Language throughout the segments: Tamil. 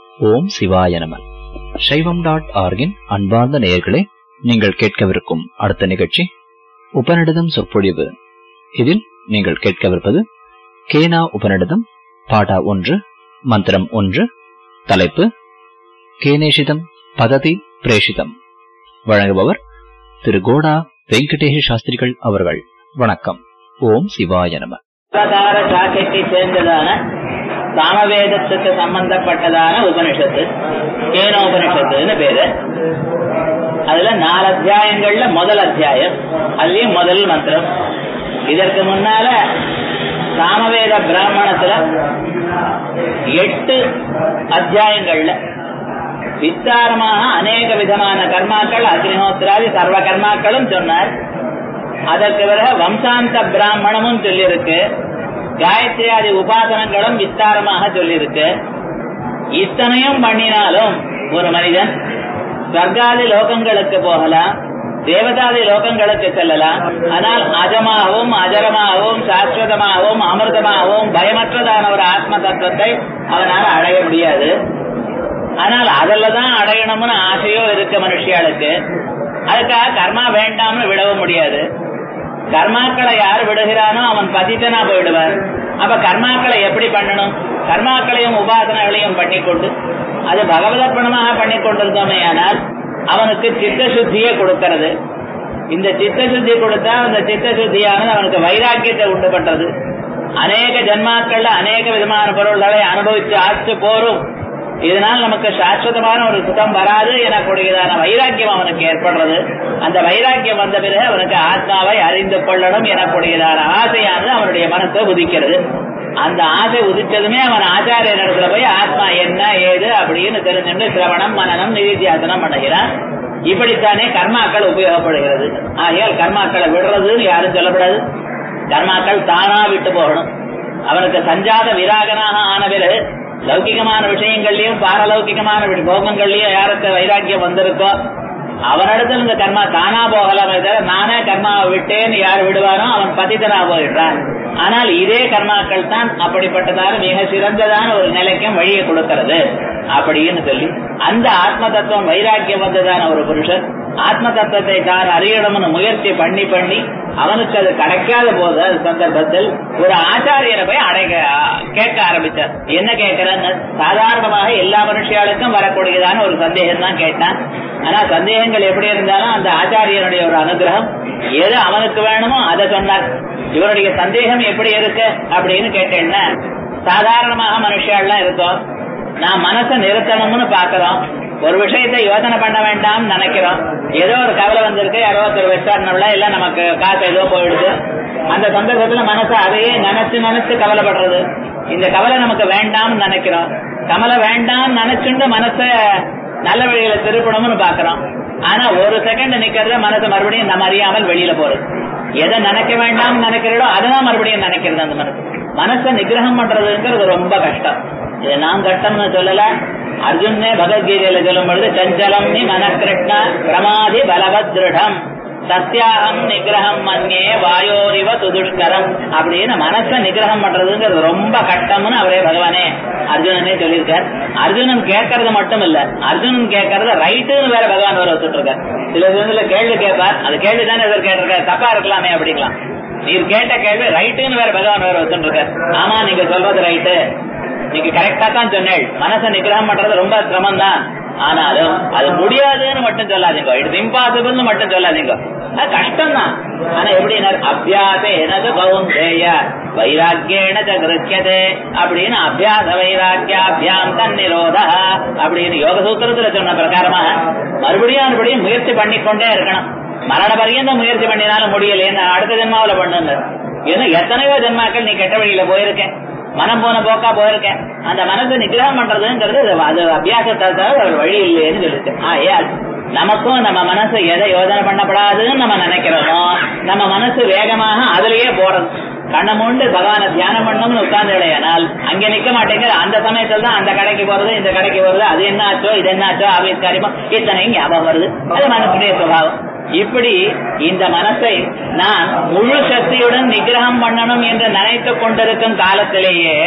ஓம் சிவாய நம சைவம் டாட் ஆர்கின் அன்பார்ந்த நேயர்களே நீங்கள் கேட்கவிருக்கும் அடுத்த நிகழ்ச்சி உபநிடதம் சொற்பொழிவு இதில் நீங்கள் கேட்கவிருப்பது கேனா உபநிடதம் பாடா ஒன்று மந்திரம் ஒன்று தலைப்பு கேனேஷிதம் பததி பிரேஷிதம் வழங்குபவர் திரு கோடா வெங்கடேஷ சாஸ்திரிகள் அவர்கள் வணக்கம் ஓம் சிவாய நம பிரகார சாக்கைக்கு சேர்ந்ததான சாமவேதத்துக்கு சம்பந்தப்பட்டதான உபனிஷத்து கேனோபனிஷத்துன்னு பேரு அதுல நாலு அத்தியாயங்கள்ல முதல் அத்தியாயம் அதுலயும் முதல் மந்திரம் இதற்கு முன்னால சாமவேத பிராமணத்துல எட்டு அத்தியாயங்கள்ல விஸ்தாரமாக அநேக விதமான கர்மாக்கள் அக்னிஹோத்திராதி சர்வ கர்மாக்களும் சொன்னார் அதற்கு பிறகு வம்சாந்த பிராமணமும் சொல்லியிருக்கு காயத்ரியாதி உபாசனங்களும் விஸ்தாரமாக சொல்லியிருக்கு இத்தனையும் பண்ணினாலும் ஒரு மனிதன் ஸ்வர்காதி லோகங்களுக்கு போகலாம் தேவதாதி லோகங்களுக்கு செல்லலாம் ஆனால் அஜமாகவும் அஜரமாகவும் சாஸ்வதமாகவும் அமிர்தமாகவும் பயமற்றதான ஒரு ஆத்ம தத்துவத்தை அவனால் அடைய முடியாது ஆனால் அதில் தான் அடையணும்னு ஆசையோ இருக்கு மனுஷியாளுக்கு அதுக்காக கர்மா வேண்டாம்னு விடவும் முடியாது கர்மாக்களை யார் விடுகிறானோ அவன் பதித்தனா போயிடுவார் அப்ப கர்மாக்களை எப்படி பண்ணணும் கர்மாக்களையும் உபாசனைகளையும் பண்ணிக்கொண்டு அது பகவதர்ப்பணமாக பண்ணி கொண்டிருந்தோமே ஆனால் அவனுக்கு சித்த சுத்தியை கொடுக்கிறது இந்த சித்த சுத்தி கொடுத்தா அந்த சித்த சுத்தியானது அவனுக்கு வைராக்கியத்தை உண்டு பண்றது அநேக ஜன்மாக்கள்ல அநேக விதமான பொருள்களை அனுபவிச்சு ஆச்சு போரும் இதனால் நமக்கு சாஸ்வதமான ஒரு சுகம் வராது எனக்கூடியதான வைராக்கியம் அவனுக்கு ஏற்படுறது அந்த வைராக்கியம் வந்த பிறகு அவனுக்கு ஆத்மாவை அறிந்து கொள்ளணும் எனக்கூடியதான ஆசையானது அவனுடைய மனசை உதிக்கிறது அந்த ஆசை உதிச்சதுமே அவன் ஆச்சாரிய இடத்துல போய் ஆத்மா என்ன ஏது அப்படின்னு தெரிஞ்சுட்டு சிரவணம் மனநம் நிதித்தியாசனம் பண்ணுகிறான் இப்படித்தானே கர்மாக்கள் உபயோகப்படுகிறது ஆகையால் கர்மாக்களை விடுறதுன்னு யாரும் சொல்லப்படாது கர்மாக்கள் தானா விட்டு போகணும் அவனுக்கு சஞ்சாத விராகனாக ஆன பிறகு லௌகிகமான விஷயங்கள்லயும் பாரலௌகிகமான போகங்கள்லயும் யாருக்கு வைராக்கியம் வந்திருக்கோ அவனிடத்துல இந்த கர்மா தானா போகலாமே தவிர நானே கர்மாவை விட்டேன்னு யார் விடுவானோ அவன் பதிதனா போயிடுறான் ஆனால் இதே கர்மாக்கள் தான் அப்படிப்பட்டதான மிக சிறந்ததான ஒரு நிலைக்கும் வழியை கொடுக்கிறது அப்படின்னு சொல்லி அந்த ஆத்ம தத்துவம் வைராக்கியம் வந்ததான ஒரு புருஷன் ஆத்ம தத்துவத்தை தான் அறியணும்னு முயற்சி பண்ணி பண்ணி அவனுக்கு அது கிடைக்காத போது சந்தர்ப்பத்தில் ஒரு ஆச்சாரியரை போய் அடைக்க கேட்க ஆரம்பிச்சார் என்ன கேட்கிறாங்க சாதாரணமாக எல்லா மனுஷியாளுக்கும் வரக்கூடியதான ஒரு சந்தேகம் தான் கேட்டான் ஆனா சந்தேகங்கள் எப்படி இருந்தாலும் அந்த ஆச்சாரியனுடைய ஒரு அனுகிரகம் எது அவனுக்கு வேணுமோ அதை சொன்னார் இவருடைய சந்தேகம் எப்படி இருக்கு அப்படின்னு கேட்டேன்னா சாதாரணமாக மனுஷியாள்லாம் இருக்கோம் நான் மனசை நிறுத்தணும்னு பாக்குறோம் ஒரு விஷயத்தை யோசனை பண்ண வேண்டாம் நினைக்கிறோம் ஏதோ ஒரு கவலை வந்திருக்கு யாரோ ஒருத்தர் வச்சாருனோம்ல இல்ல நமக்கு காசு ஏதோ போயிடுது அந்த சந்தர்ப்பத்துல மனசை அதையே நினைச்சு நினைச்சு கவலைப்படுறது இந்த கவலை நமக்கு வேண்டாம்னு நினைக்கிறோம் கவலை வேண்டாம் நினைச்சுண்டு மனசை நல்ல வழியில திருப்பணும்னு பாக்குறோம் ஆனா ஒரு செகண்ட் நிக்கிறத மனசு மறுபடியும் நம்ம அறியாமல் வெளியில போறது எதை நினைக்க வேண்டாம் நினைக்கிறதோ அதான் மறுபடியும் நினைக்கிறது அந்த மனசு மனசை நிகிரகம் பண்றதுங்கிறது ரொம்ப கஷ்டம் இது நான் கஷ்டம்னு சொல்லல அர்ஜுனே பகவத்கீதையில சொல்லும் பொழுது சஞ்சலம் நீ மனக்கிருஷ்ண பிரமாதி பலவத் திருடம் சத்தியாகம் நிகிரகம் மன்யே வாயோரிவ துதுஷ்கரம் அப்படின்னு மனசை நிகிரகம் பண்றதுங்கிறது ரொம்ப கஷ்டம்னு அவரே பகவானே அர்ஜுனனே சொல்லியிருக்கார் அர்ஜுனன் கேட்கறது மட்டும் இல்ல அர்ஜுனன் கேட்கறத ரைட்டுன்னு வேற பகவான் வர வச்சுட்டு இருக்கார் சில இதுல கேள்வி கேட்பார் அது கேள்வி தானே இவர் கேட்டிருக்காரு தப்பா இருக்கலாமே அப்படிக்கலாம் நீர் கேட்ட கேள்வி ரைட்டுன்னு வேற பகவான் வேற வச்சுட்டு இருக்கார் ஆமா நீங்க சொல்றது ரைட்டு நீங்க கரெக்டா தான் சொன்னேள் மனசை நிகிரகம் பண்றது ரொம்ப சிரமம் தான் ஆனாலும் அது முடியாதுன்னு மட்டும் சொல்லாதீங்க இட்ஸ் இம்பாசிபிள்னு மட்டும் சொல்லாதீங்க அது கஷ்டம் தான் ஆனா எப்படி அபியாச எனது பவுந்தேய வைராக்கியேன கிருக்கியதே அப்படின்னு அபியாச வைராக்கியாபியாம் தன் நிரோத அப்படின்னு யோக சூத்திரத்துல சொன்ன பிரகாரமாக மறுபடியும் மறுபடியும் முயற்சி பண்ணிக்கொண்டே இருக்கணும் மரண பரியந்தம் முயற்சி பண்ணினாலும் முடியல அடுத்த ஜென்மாவில பண்ணுங்க ஏன்னா எத்தனையோ ஜென்மாக்கள் நீ கெட்ட வழியில போயிருக்கேன் மனம் போன போக்கா போயிருக்கேன் அந்த மனசை நிகிரகம் பண்றதுங்கிறது அது அபியாசத்தை தவிர ஒரு வழி இல்லைன்னு சொல்லிட்டு ஆயால் நமக்கும் நம்ம மனசு எதை யோசனை பண்ணப்படாதுன்னு நம்ம நினைக்கிறோமோ நம்ம மனசு வேகமாக அதுலயே போறது கண்ணை மூண்டு பகவான தியானம் பண்ணணும்னு உட்கார்ந்து இல்லையானால் அங்க நிக்க மாட்டேங்குது அந்த சமயத்துல தான் அந்த கடைக்கு போறது இந்த கடைக்கு போறது அது என்ன ஆச்சோ இது என்ன ஆச்சோ ஆபீஸ் காரியமோ இத்தனையும் ஞாபகம் வருது அது மனசுடைய சுபாவம் இப்படி இந்த மனசை நான் முழு சக்தியுடன் நிகிரகம் பண்ணணும் என்று நினைத்துக் கொண்டிருக்கும் காலத்திலேயே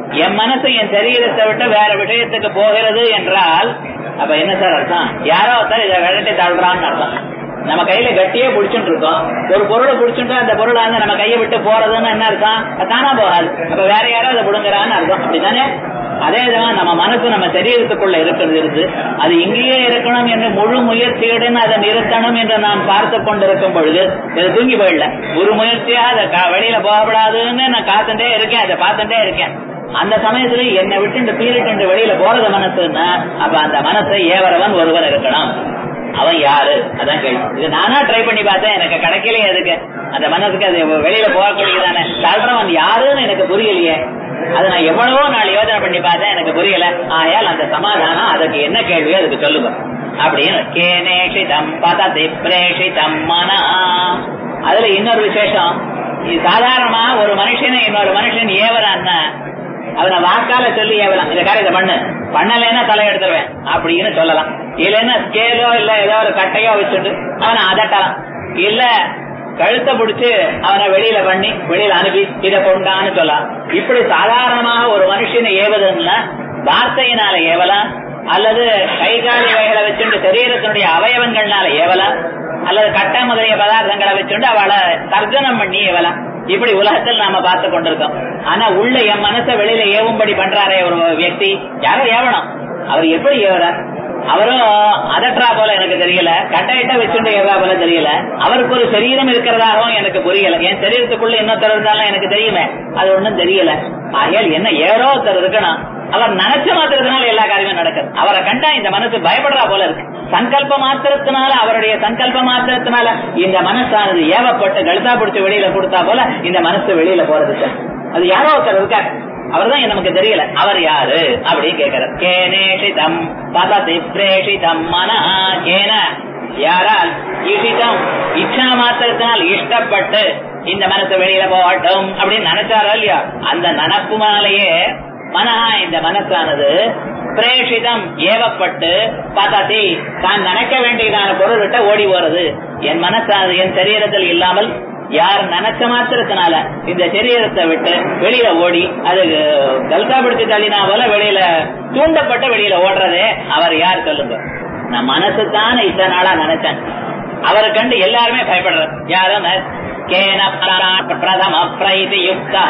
என் மனசு என் சரீரத்தை விட்டு வேற விஷயத்துக்கு போகிறது என்றால் அப்ப என்ன சார் அர்த்தம் யாரோ ஒருத்தர் இதை விரட்டி தள்ளுறான்னு அர்த்தம் நம்ம கையில கட்டியே புடிச்சுட்டு இருக்கோம் ஒரு பொருளை புடிச்சுட்டு அந்த பொருளை வந்து நம்ம கையை விட்டு போறதுன்னு என்ன அர்த்தம் அது தானா போகாது அப்ப வேற யாரோ அதை புடுங்குறான்னு அர்த்தம் அப்படித்தானே அதே விதமா நம்ம மனசு நம்ம சரீரத்துக்குள்ள இருக்கிறது இருக்கு அது இங்கேயே இருக்கணும் என்று முழு முயற்சியுடன் அதை நிறுத்தணும் என்று நான் பார்த்து கொண்டிருக்கும் பொழுது இது தூங்கி போயிடல ஒரு முயற்சியா அதை க- வெளியில போகக்கூடாதுன்னு நான் காத்துட்டே இருக்கேன் அதை பார்த்துட்டே இருக்கேன் அந்த சமயத்துல என்னை விட்டு இந்த பீரிட்டு வெளியில போறது மனசுன்னா அப்ப அந்த மனசை ஏவரவன் ஒருவர் இருக்கணும் அவன் யாரு அதான் கேள்வி இது நானா ட்ரை பண்ணி பார்த்தேன் எனக்கு கிடைக்கலையே அதுக்கு அந்த மனசுக்கு அது வெளியில போகக்கூடியதானே தள்ளுறவன் யாருன்னு எனக்கு புரியலையே அதை நான் எவ்வளவோ நாள் யோசனை பண்ணி பார்த்தேன் எனக்கு புரியல ஆயால் அந்த சமாதானம் அதுக்கு என்ன கேள்வியோ அதுக்கு சொல்லுங்க அப்படின்னு கேனேஷிதம் பததி பிரேஷிதம் மனா அதுல இன்னொரு விசேஷம் இது சாதாரணமா ஒரு மனுஷனை இன்னொரு மனுஷன் ஏவறான்னா அவனை வாக்கால சொல்லி ஏவலாம் இந்த காரியத்தை பண்ணு பண்ணலைன்னா தலை எடுத்துருவேன் அப்படின்னு சொல்லலாம் இல்லைன்னா ஸ்கேலோ இல்ல ஏதோ ஒரு கட்டையோ வச்சுட்டு அவனை அதட்டலாம் இல்ல கழுத்தை பிடிச்சு அவனை வெளியில பண்ணி வெளியில அனுப்பி இதை கொண்டான்னு சொல்லலாம் இப்படி சாதாரணமாக ஒரு மனுஷனை ஏவுதுன்னா வார்த்தையினால ஏவலாம் அல்லது கை கால் இவைகளை வச்சுட்டு சரீரத்தினுடைய அவயவங்கள்னால ஏவலாம் அல்லது கட்ட முதலிய பதார்த்தங்களை வச்சுட்டு அவளை தர்ஜனம் பண்ணி ஏவலாம் இப்படி உலகத்தில் நாம பார்த்து கொண்டிருக்கோம் ஆனா உள்ள என் மனசை வெளியில ஏவும்படி பண்றாரே ஒரு வியக்தி யாரோ ஏவணும் அவர் எப்படி ஏவுறார் அவரும் அதற்றா போல எனக்கு தெரியல கட்டையிட்ட வச்சுட்டு ஏவா போல தெரியல அவருக்கு ஒரு சரீரம் இருக்கிறதாகவும் எனக்கு புரியல என் சரீரத்துக்குள்ள இன்னொருத்தர் இருந்தாலும் எனக்கு தெரியுமே அது ஒண்ணும் தெரியல ஆகையால் என்ன ஏறோ ஒருத்தர் இருக்கணும் அவர் நினைச்ச மாத்திரத்தினால எல்லா காரியமும் நடக்குது அவரை கண்டா இந்த மனசு பயப்படுறா போல இருக்கு சங்கல்ப மாத்திரத்தினால அவருடைய சங்கல்ப மாத்திரத்தினால இந்த மனசானது ஏவப்பட்டு கழுத்தா பிடிச்சு வெளியில கொடுத்தா போல இந்த மனசு வெளியில போறது சார் அது யாரோ ஒருத்தர் இருக்கார் அவர்தான் நமக்கு தெரியல அவர் யாரு அப்படின்னு கேட்கிறார் கேனேஷிதம் பததி பிரேஷிதம் மன கேன யாரால் ஈஷிதம் இச்சா மாத்திரத்தினால் இஷ்டப்பட்டு இந்த மனசு வெளியில போகட்டும் அப்படின்னு நினைச்சாரோ இல்லையா அந்த நினப்புனாலேயே மனஹா இந்த மனசானது பிரேஷிதம் ஏவப்பட்டு பததி தான் நினைக்க வேண்டியதான பொருள் விட்ட ஓடி போறது என் மனசானது என் சரீரத்தில் இல்லாமல் யார் நினைச்ச மாத்திரத்தினால இந்த சரீரத்தை விட்டு வெளியில ஓடி அது கல்கா பிடிச்சு தள்ளினா போல வெளியில தூண்டப்பட்டு வெளியில ஓடுறதே அவர் யார் சொல்லுங்க நான் மனசு தானே இத்தனை நாளா நினைச்சேன் அவரை கண்டு எல்லாருமே பயப்படுறார் யாரும் கேன பிரதம பிரைதி யுக்தா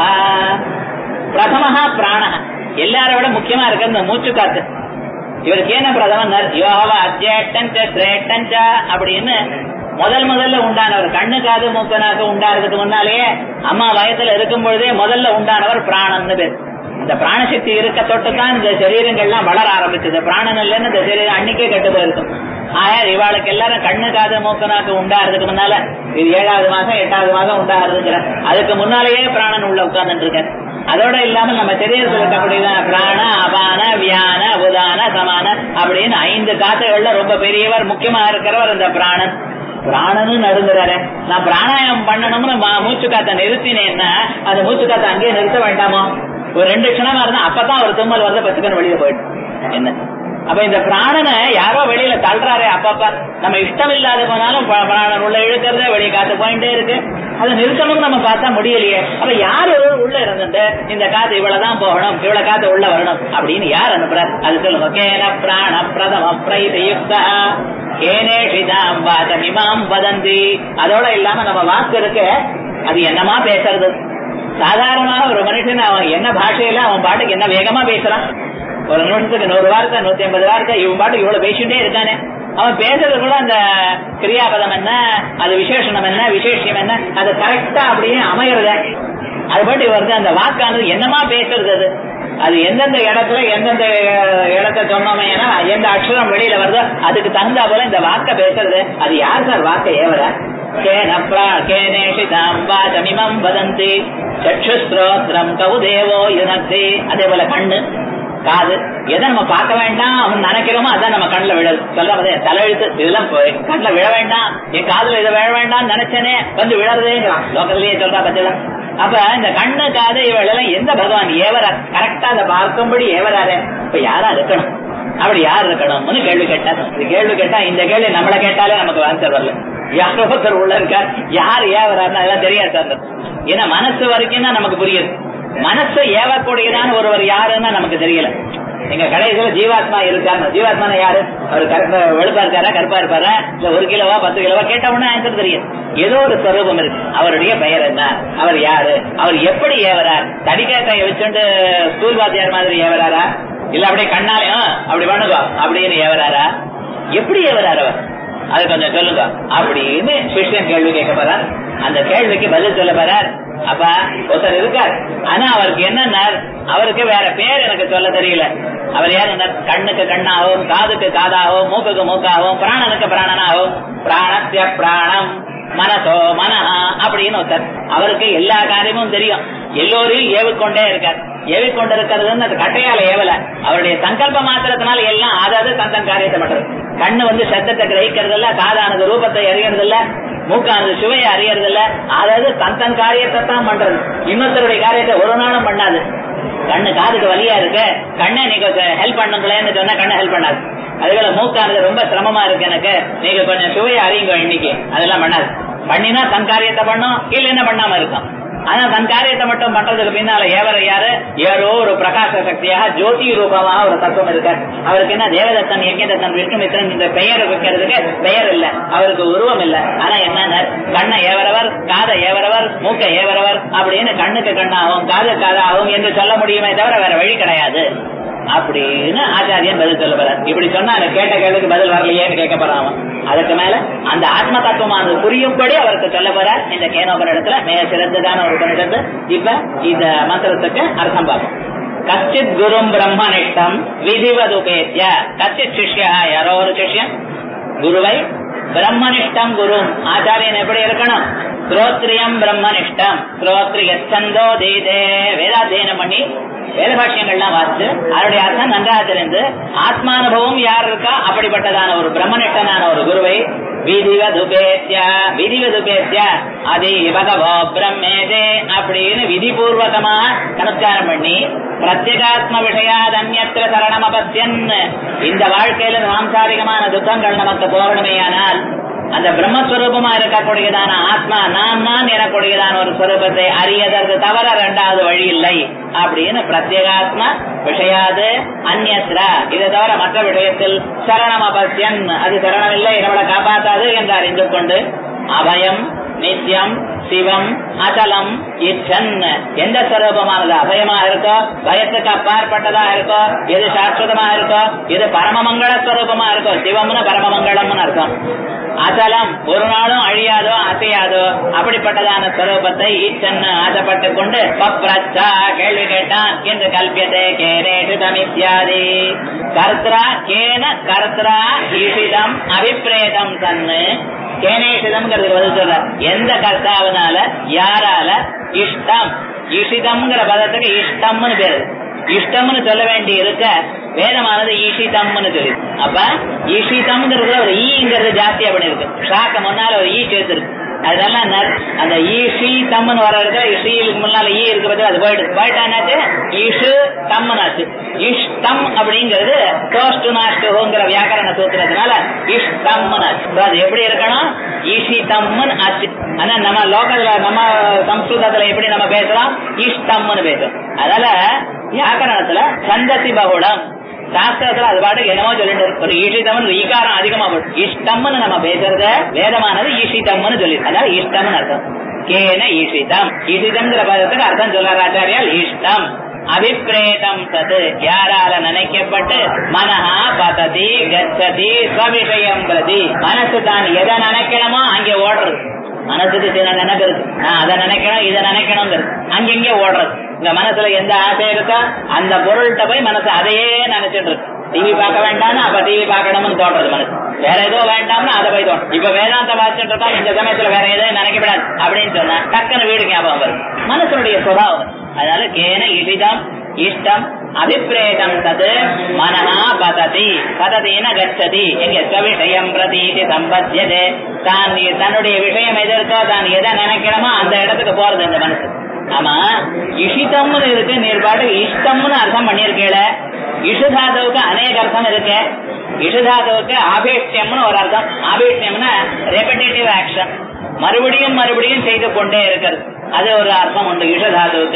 பிரதமஹா பிராணஹ எல்லாரை விட முக்கியமா இருக்கிற இந்த மூச்சு காத்து இவருக்கு என்ன பிரதமர் யோகவ அத்தியேட்டன் சிரேஷ்டன் அப்படின்னு முதல் முதல்ல உண்டானவர் கண்ணு காது மூக்கனாக உண்டானதுக்கு முன்னாலேயே அம்மா வயசுல இருக்கும் பொழுதே முதல்ல உண்டானவர் பிராணன்னு பேர் இந்த பிராணசக்தி இருக்க தொட்டு தான் இந்த சரீரங்கள்லாம் வளர ஆரம்பிச்சது பிராணன் இல்லைன்னு இந்த சரீரம் அன்னைக்கே கெட்டு போயிருக்கும் ஆயார் இவாளுக்கு எல்லாரும் கண்ணு காது மூக்கனாக்கு உண்டாகிறதுக்கு முன்னால இது ஏழாவது மாசம் எட்டாவது மாசம் உண்டாகிறதுங்கிற அதுக்கு முன்னாலேயே பிராணன் உள்ள உட்கார்ந்துட்டு இருக்காரு அதோட இல்லாம நம்ம சரீரத்தில் இருக்கக்கூடியதான பிராண அபான வியான உதான சமான அப்படின்னு ஐந்து காத்துகள்ல ரொம்ப பெரியவர் முக்கியமா இருக்கிறவர் இந்த பிராணன் பிராணனு நடுங்குறாரு நான் பிராணாயாமம் பண்ணணும்னு மா- மூச்சு காத்த நிறுத்தினேன்னா அந்த மூச்சு காத்த அங்கேயே நிறுத்த வேண்டாமோ ஒரு ரெண்டு க்ஷணமா இருந்தா அப்பதான் ஒரு தும்மல் வந்து பத்துக்கன்னு வெளியில போயிடும் என்ன அப்ப இந்த பிராணனை யாரோ வெளியில தள்ளுறாரு அப்பப்ப நம்ம இஷ்டம் இல்லாத போனாலும் ப- பிராணன் உள்ள இழுக்கிறத வெளியே காத்து போயிட்டே இருக்கு அதை நிறுத்தணும்னு நம்ம பார்த்தா முடியலையே அப்ப யாரு உள்ள இருந்துட்டு இந்த காத்து இவ்வளவுதான் போகணும் இவ்வளவு காத்து உள்ள வரணும் அப்படின்னு யார் அனுப்புறாரு அது சொல்லுங்க கேன பிராண பிரதம பிரைதயுக்தா கேனேஷிதாம் வாதமிமாம் வதந்தி அதோட இல்லாம நம்ம வாக்கு இருக்கு அது என்னமா பேசுறது சாதாரணமாக ஒரு மனுஷன் அவன் என்ன பாஷையில அவன் பாட்டுக்கு என்ன வேகமா பேசுறான் ஒரு நிமிஷத்துக்கு நூறு வார்த்தை நூத்தி ஐம்பது வார்த்தை இவன் பாட்டு இவ்வளவு பேசிட்டே இருக்கானே அவன் பேசுறது கூட அந்த கிரியாபதம் என்ன அது விசேஷணம் என்ன விசேஷம் என்ன அது கரெக்டா அப்படியே அமையறத அது பாட்டு வருது அந்த வாக்கானது என்னமா பேசுறது அது அது எந்தெந்த இடத்துல எந்தெந்த அஹ், இடத்த சொன்னோமே ஏன்னா எந்த அக்ஷரம் வெளியில வருதோ அதுக்கு தகுந்தா போல இந்த வாக்க பேசுறது அது யார் சார் வாக்க ஏவர கேன பிரா கேனேஷிதாம் வாதமிமம் வதந்தி சக்ஷுஸ்ரோத்ரம் கவுதேவோ யுனக்தி அதே போல கண்ணு காது எதை நம்ம பார்க்க வேண்டாம் அவன் நினைக்கிறோமோ அதான் நம்ம கண்ணுல விழல் சொல்லாமதே தலையெழுத்து இதெல்லாம் போய் கண்ணுல விழ வேண்டாம் என் காதுல இதை விழ வேண்டாம் நினைச்சேனே வந்து விழறதேங்கிறான் லோக்கத்திலேயே சொல்றா பத்தில அப்ப இந்த கண்ணு காது இவளெல்லாம் எந்த பகவான் ஏவர கரெக்டா அதை பார்க்கும்படி ஏவராரு இப்ப யாரா இருக்கணும் அப்படி யார் இருக்கணும்னு கேள்வி கேட்டா இந்த கேள்வி கேட்டா இந்த கேள்வி நம்மள கேட்டாலே நமக்கு ஆன்சர் வரல யாரோ ஒருத்தர் உள்ள இருக்கார் யார் ஏவராருன்னு அதெல்லாம் தெரியாது சார் ஏன்னா மனசு வரைக்கும் தான் நமக்கு புரியுது மனசை ஏவக்கூடியதான ஒருவர் யாருன்னு நமக்கு தெரியல எங்க கடைசியில ஜீவாத்மா இருக்காரு ஜீவாத்மா யாரு அவர் கருப்பா வெளுப்பா இருக்காரா கருப்பா இருப்பாரா இல்ல ஒரு கிலோவா பத்து கிலோவா கேட்ட உடனே ஆன்சர் தெரியும் ஏதோ ஒரு ஸ்வரூபம் இருக்கு அவருடைய பெயர் என்ன அவர் யாரு அவர் எப்படி ஏவரார் தடிக்காக்கைய வச்சுட்டு ஸ்கூல் வாத்தியார் மாதிரி ஏவராரா இல்ல அப்படியே கண்ணாலையும் அப்படி பண்ணுங்க அப்படின்னு ஏவராரா எப்படி ஏவரார் அவர் அது கொஞ்சம் சொல்லுங்க அப்படின்னு சிஷ்யன் கேள்வி கேட்க போறார் அந்த கேள்விக்கு பதில் சொல்ல போறார் அப்பா ஒருத்தர் இருக்கார் ஆனா அவருக்கு என்னன்னா அவருக்கு வேற பேர் எனக்கு சொல்ல தெரியல அவர் யாரு கண்ணுக்கு கண்ணாகவும் காதுக்கு காதாகவும் மூக்குக்கு மூக்காகவும் பிராணனுக்கு பிராணனாகவும் பிராணத்திய பிராணம் மனசோ மனஹா அப்படின்னு ஒருத்தர் அவருக்கு எல்லா காரியமும் தெரியும் எல்லோரையும் ஏவிக்கொண்டே இருக்கார் ஏவிக்கொண்டிருக்கிறதுன்னு அது கட்டையால ஏவல அவருடைய சங்கல்ப மாத்திரத்தினால எல்லாம் அதாவது தந்தன் காரியத்தை பண்றது கண்ணு வந்து சத்தத்தை கிரகிக்கிறது இல்ல காதானது ரூபத்தை அறியறது இல்ல மூக்கானது சுவையை அறியறது இல்ல அதாவது தந்தன் காரியத்தை தான் பண்றது இன்னொருத்தருடைய காரியத்தை ஒரு நாளும் பண்ணாது கண்ணு காதுக்கு வலியா இருக்கு கண்ணை நீங்க ஹெல்ப் பண்ணுங்களேன்னு சொன்னா கண்ணை ஹெல்ப் பண்ணாது அதே போல மூக்கானது ரொம்ப சிரமமா இருக்கு எனக்கு நீங்க கொஞ்சம் சுவையை அறியுங்க இன்னைக்கு அதெல்லாம் பண்ணாது பண்ணினா தன் காரியத்தை பண்ணும் இல்லைன்னா பண்ணாம இருக்கும் ஆனா தன் காரியத்தை மட்டும் பண்றதுக்கு பின்னால ஏவர யாரு யாரோ ஒரு பிரகாச சக்தியாக ஜோதி ரூபமாக ஒரு தத்துவம் இருக்கார் அவருக்கு என்ன தேவதத்தன் யஜ்யதத்தன் விஷ்ணுமித்ரன் இந்த பெயர் வைக்கிறதுக்கு பெயர் இல்ல அவருக்கு உருவம் இல்ல ஆனா என்ன கண்ணை ஏவரவர் காதை ஏவரவர் மூக்கை ஏவரவர் அப்படின்னு கண்ணுக்கு கண்ணாகும் காது காதாகும் என்று சொல்ல முடியுமே தவிர வேற வழி கிடையாது அப்படின்னு ஆச்சாரியன் பதில் சொல்ல போறார் இப்படி சொன்னா எனக்கு கேட்ட கேள்விக்கு பதில் வரலையேன்னு கேட்க போறான் அவன் அதுக்கு மேல அந்த ஆத்ம தத்துவமானது புரியும்படி அவருக்கு சொல்ல போறார் இந்த கேனோபனிடத்துல மிக சிறந்ததான ஒரு பணிடத்து இப்ப இந்த மந்திரத்துக்கு அர்த்தம் பார்ப்போம் கச்சித் குரும் பிரம்மனிஷ்டம் விதிவதுபேத்திய கச்சித் சிஷ்யா யாரோ ஒரு சிஷ்யன் குருவை பிரம்மனிஷ்டம் குரு ஆச்சாரியன் எப்படி இருக்கணும் ஸ்ரோத்ரியம் பிரம்மனிஷ்டம் ஸ்ரோத்ரிய சந்தோ தீதே வேதாத்தியனம் பண்ணி வேத பாஷ்யங்கள்லாம் வாசிச்சு அதனுடைய அர்த்தம் நன்றாக தெரிந்து ஆத்மானுபவம் யார் இருக்கா அப்படிப்பட்டதான ஒரு பிரம்மனிஷ்டனான ஒரு குருவை விதிவதுபேத்யா விதிவதுபேத்யா அதே பகவோ பிரம்மேதே அப்படின்னு விதிபூர்வகமா நமஸ்காரம் பண்ணி பிரத்யேகாத்ம விஷயாத் அந்நத்திர சரணம் அபத்தியன் இந்த வாழ்க்கையில சாம்சாரிகமான துக்கங்கள் நமக்கு போகணுமேயானால் அந்த பிரம்மஸ்வரூபமா இருக்கக்கூடியதான ஆத்மா நான் நான் எனக்கூடியதான ஒரு ஸ்வரூபத்தை அறியதற்கு தவிர இரண்டாவது வழி இல்லை அப்படின்னு பிரத்யேகாத்ம விஷயாது அந்நத்ரா இதை தவிர மற்ற விஷயத்தில் சரணம் அபத்தியன் அது சரணம் இல்லை நம்மளை காப்பாத்தாது என்று அறிந்து கொண்டு அபயம் நித்தியம் சிவம் அச்சலம் இச்சன் எந்த ஸ்வரூபமானது அபயமா இருக்கோ பயத்துக்கு அப்பாற்பட்டதா இருக்கோ எது சாஸ்வதமா இருக்கோ எது பரமமங்கள ஸ்வரூபமா இருக்கோ சிவம்னு பரமமங்களம்னு அர்த்தம் அச்சலம் ஒரு நாளும் அழியாதோ அசையாதோ அப்படிப்பட்டதான ஸ்வரூபத்தை ஈச்சன் ஆசைப்பட்டு கொண்டு பப்ரச்சா கேள்வி கேட்டான் என்று கல்பியதே கேனேஷு தமித்யாதி கர்த்தரா கேன கர்த்தரா ஈஷிதம் அபிப்பிரேதம் தன்னு கேனேஷிதம்ங்கிறது பதில் சொல்ற எந்த கர்த்தாவினால யாரால இஷ்டம் இஷிதம்ங்கிற பதத்துக்கு இஷ்டம்னு பேரு இஷ்டம்னு சொல்ல வேண்டி இருக்க வேதமானது ஈஷிதம்னு சொல்லி அப்ப ஈஷிதம்ங்கிறதுல ஒரு ஈங்கிறது ஜாஸ்தியா பண்ணிருக்கு ஷாக்க முன்னால ஒரு ஈ சேர்த்துருக்கு அதனால நர்- அந்த ஈஷி தம்னு வர இடத்துல இஷிக்கு முன்னால ஈ இருக்கு பத்தி அது போயிடுது போயிட்டானாச்சு ஈஷு தம்னாச்சு இஷ்டம் அப்படிங்கிறது டோஸ்டு நாஷ்டுங்கிற வியாக்கரண சூத்திரத்தினால இஷ்டம்னாச்சு So அது எப்படி இருக்கணும் ஈஷி தம்மன் ஆச்சு ஆனா நம்ம லோக்கல்ல நம்ம சம்ஸ்கிருதத்துல எப்படி நம்ம பேசுறோம் இஷ்டம்னு பேசுறோம் அதனால வியாக்கரணத்துல சந்தசி பகுடம் சாஸ்திரத்துல அது பாட்டுக்கு என்னமோ சொல்லிட்டு இருக்கு. ஒரு ஈஷிதம்னு ஈகாரம் அதிகமா போடும் இஷ்டம்னு நம்ம பேசுறத வேதமானது ஈஷிதம்னு சொல்லி அதாவது இஷ்டம்னு அர்த்தம் கேன ஈஷிதம் ஈஷிதம்ங்கிற பதத்துக்கு அர்த்தம் சொல்றார் ஆச்சாரியால் இஷ்டம் அபிப்பிரேதம் தது யாரால நினைக்கப்பட்டு மனஹா பததி கச்சதி ஸ்வவிஷயம் பிரதி மனசு தான் எதை நினைக்கணுமோ அங்கே ஓடுறது மனசுக்கு சில நினைப்பு இருக்கு நான் அதை நினைக்கணும் இதை நினைக்கணுங்கிறது அங்கெங்கே ஓடுறது இந்த மனசுல எந்த ஆசை இருக்கோ அந்த பொருள்கிட்ட போய் மனசு அதையே நினைச்சிட்டு இருக்கு டிவி பார்க்க வேண்டாம்னு அப்ப டிவி பார்க்கணும்னு தோன்றது மனசு வேற ஏதோ வேண்டாம்னு அதை போய் தோணும் இப்ப வேதாந்த வாசிச்சுட்டு இருக்கோம் இந்த சமயத்துல வேற எதுவும் நினைக்கப்படாது அப்படின்னு சொன்னா டக்குன்னு வீடு ஞாபகம் வரும் மனசனுடைய சுபாவம் அதனால கேன இஷிதம் இஷ்டம் அபிப்பிரேதம் தது மனஹா பததி பததின கச்சதி எங்க ஸ்வவிஷயம் பிரதீதி சம்பத்தியதே தான் தன்னுடைய விஷயம் எது இருக்கோ தான் எதை நினைக்கணுமோ அந்த இடத்துக்கு போறது இந்த மனசு ஆமா இஷிதம்னு இருக்கு நீர்பாடு இஷ்டம்னு அர்த்தம் பண்ணிருக்கேள இஷுதாதுவுக்கு அநேக அர்த்தம் இருக்கு இஷுதாதுவுக்கு ஆபேஷ்யம்னு ஒரு அர்த்தம் ஆபேஷ்யம்னா ரெபடேட்டிவ் ஆக்ஷன் மறுபடியும் மறுபடியும் செய்து கொண்டே இருக்கிறது அது ஒரு அர்த்தம் உண்டு இஷதாதுவுக்கு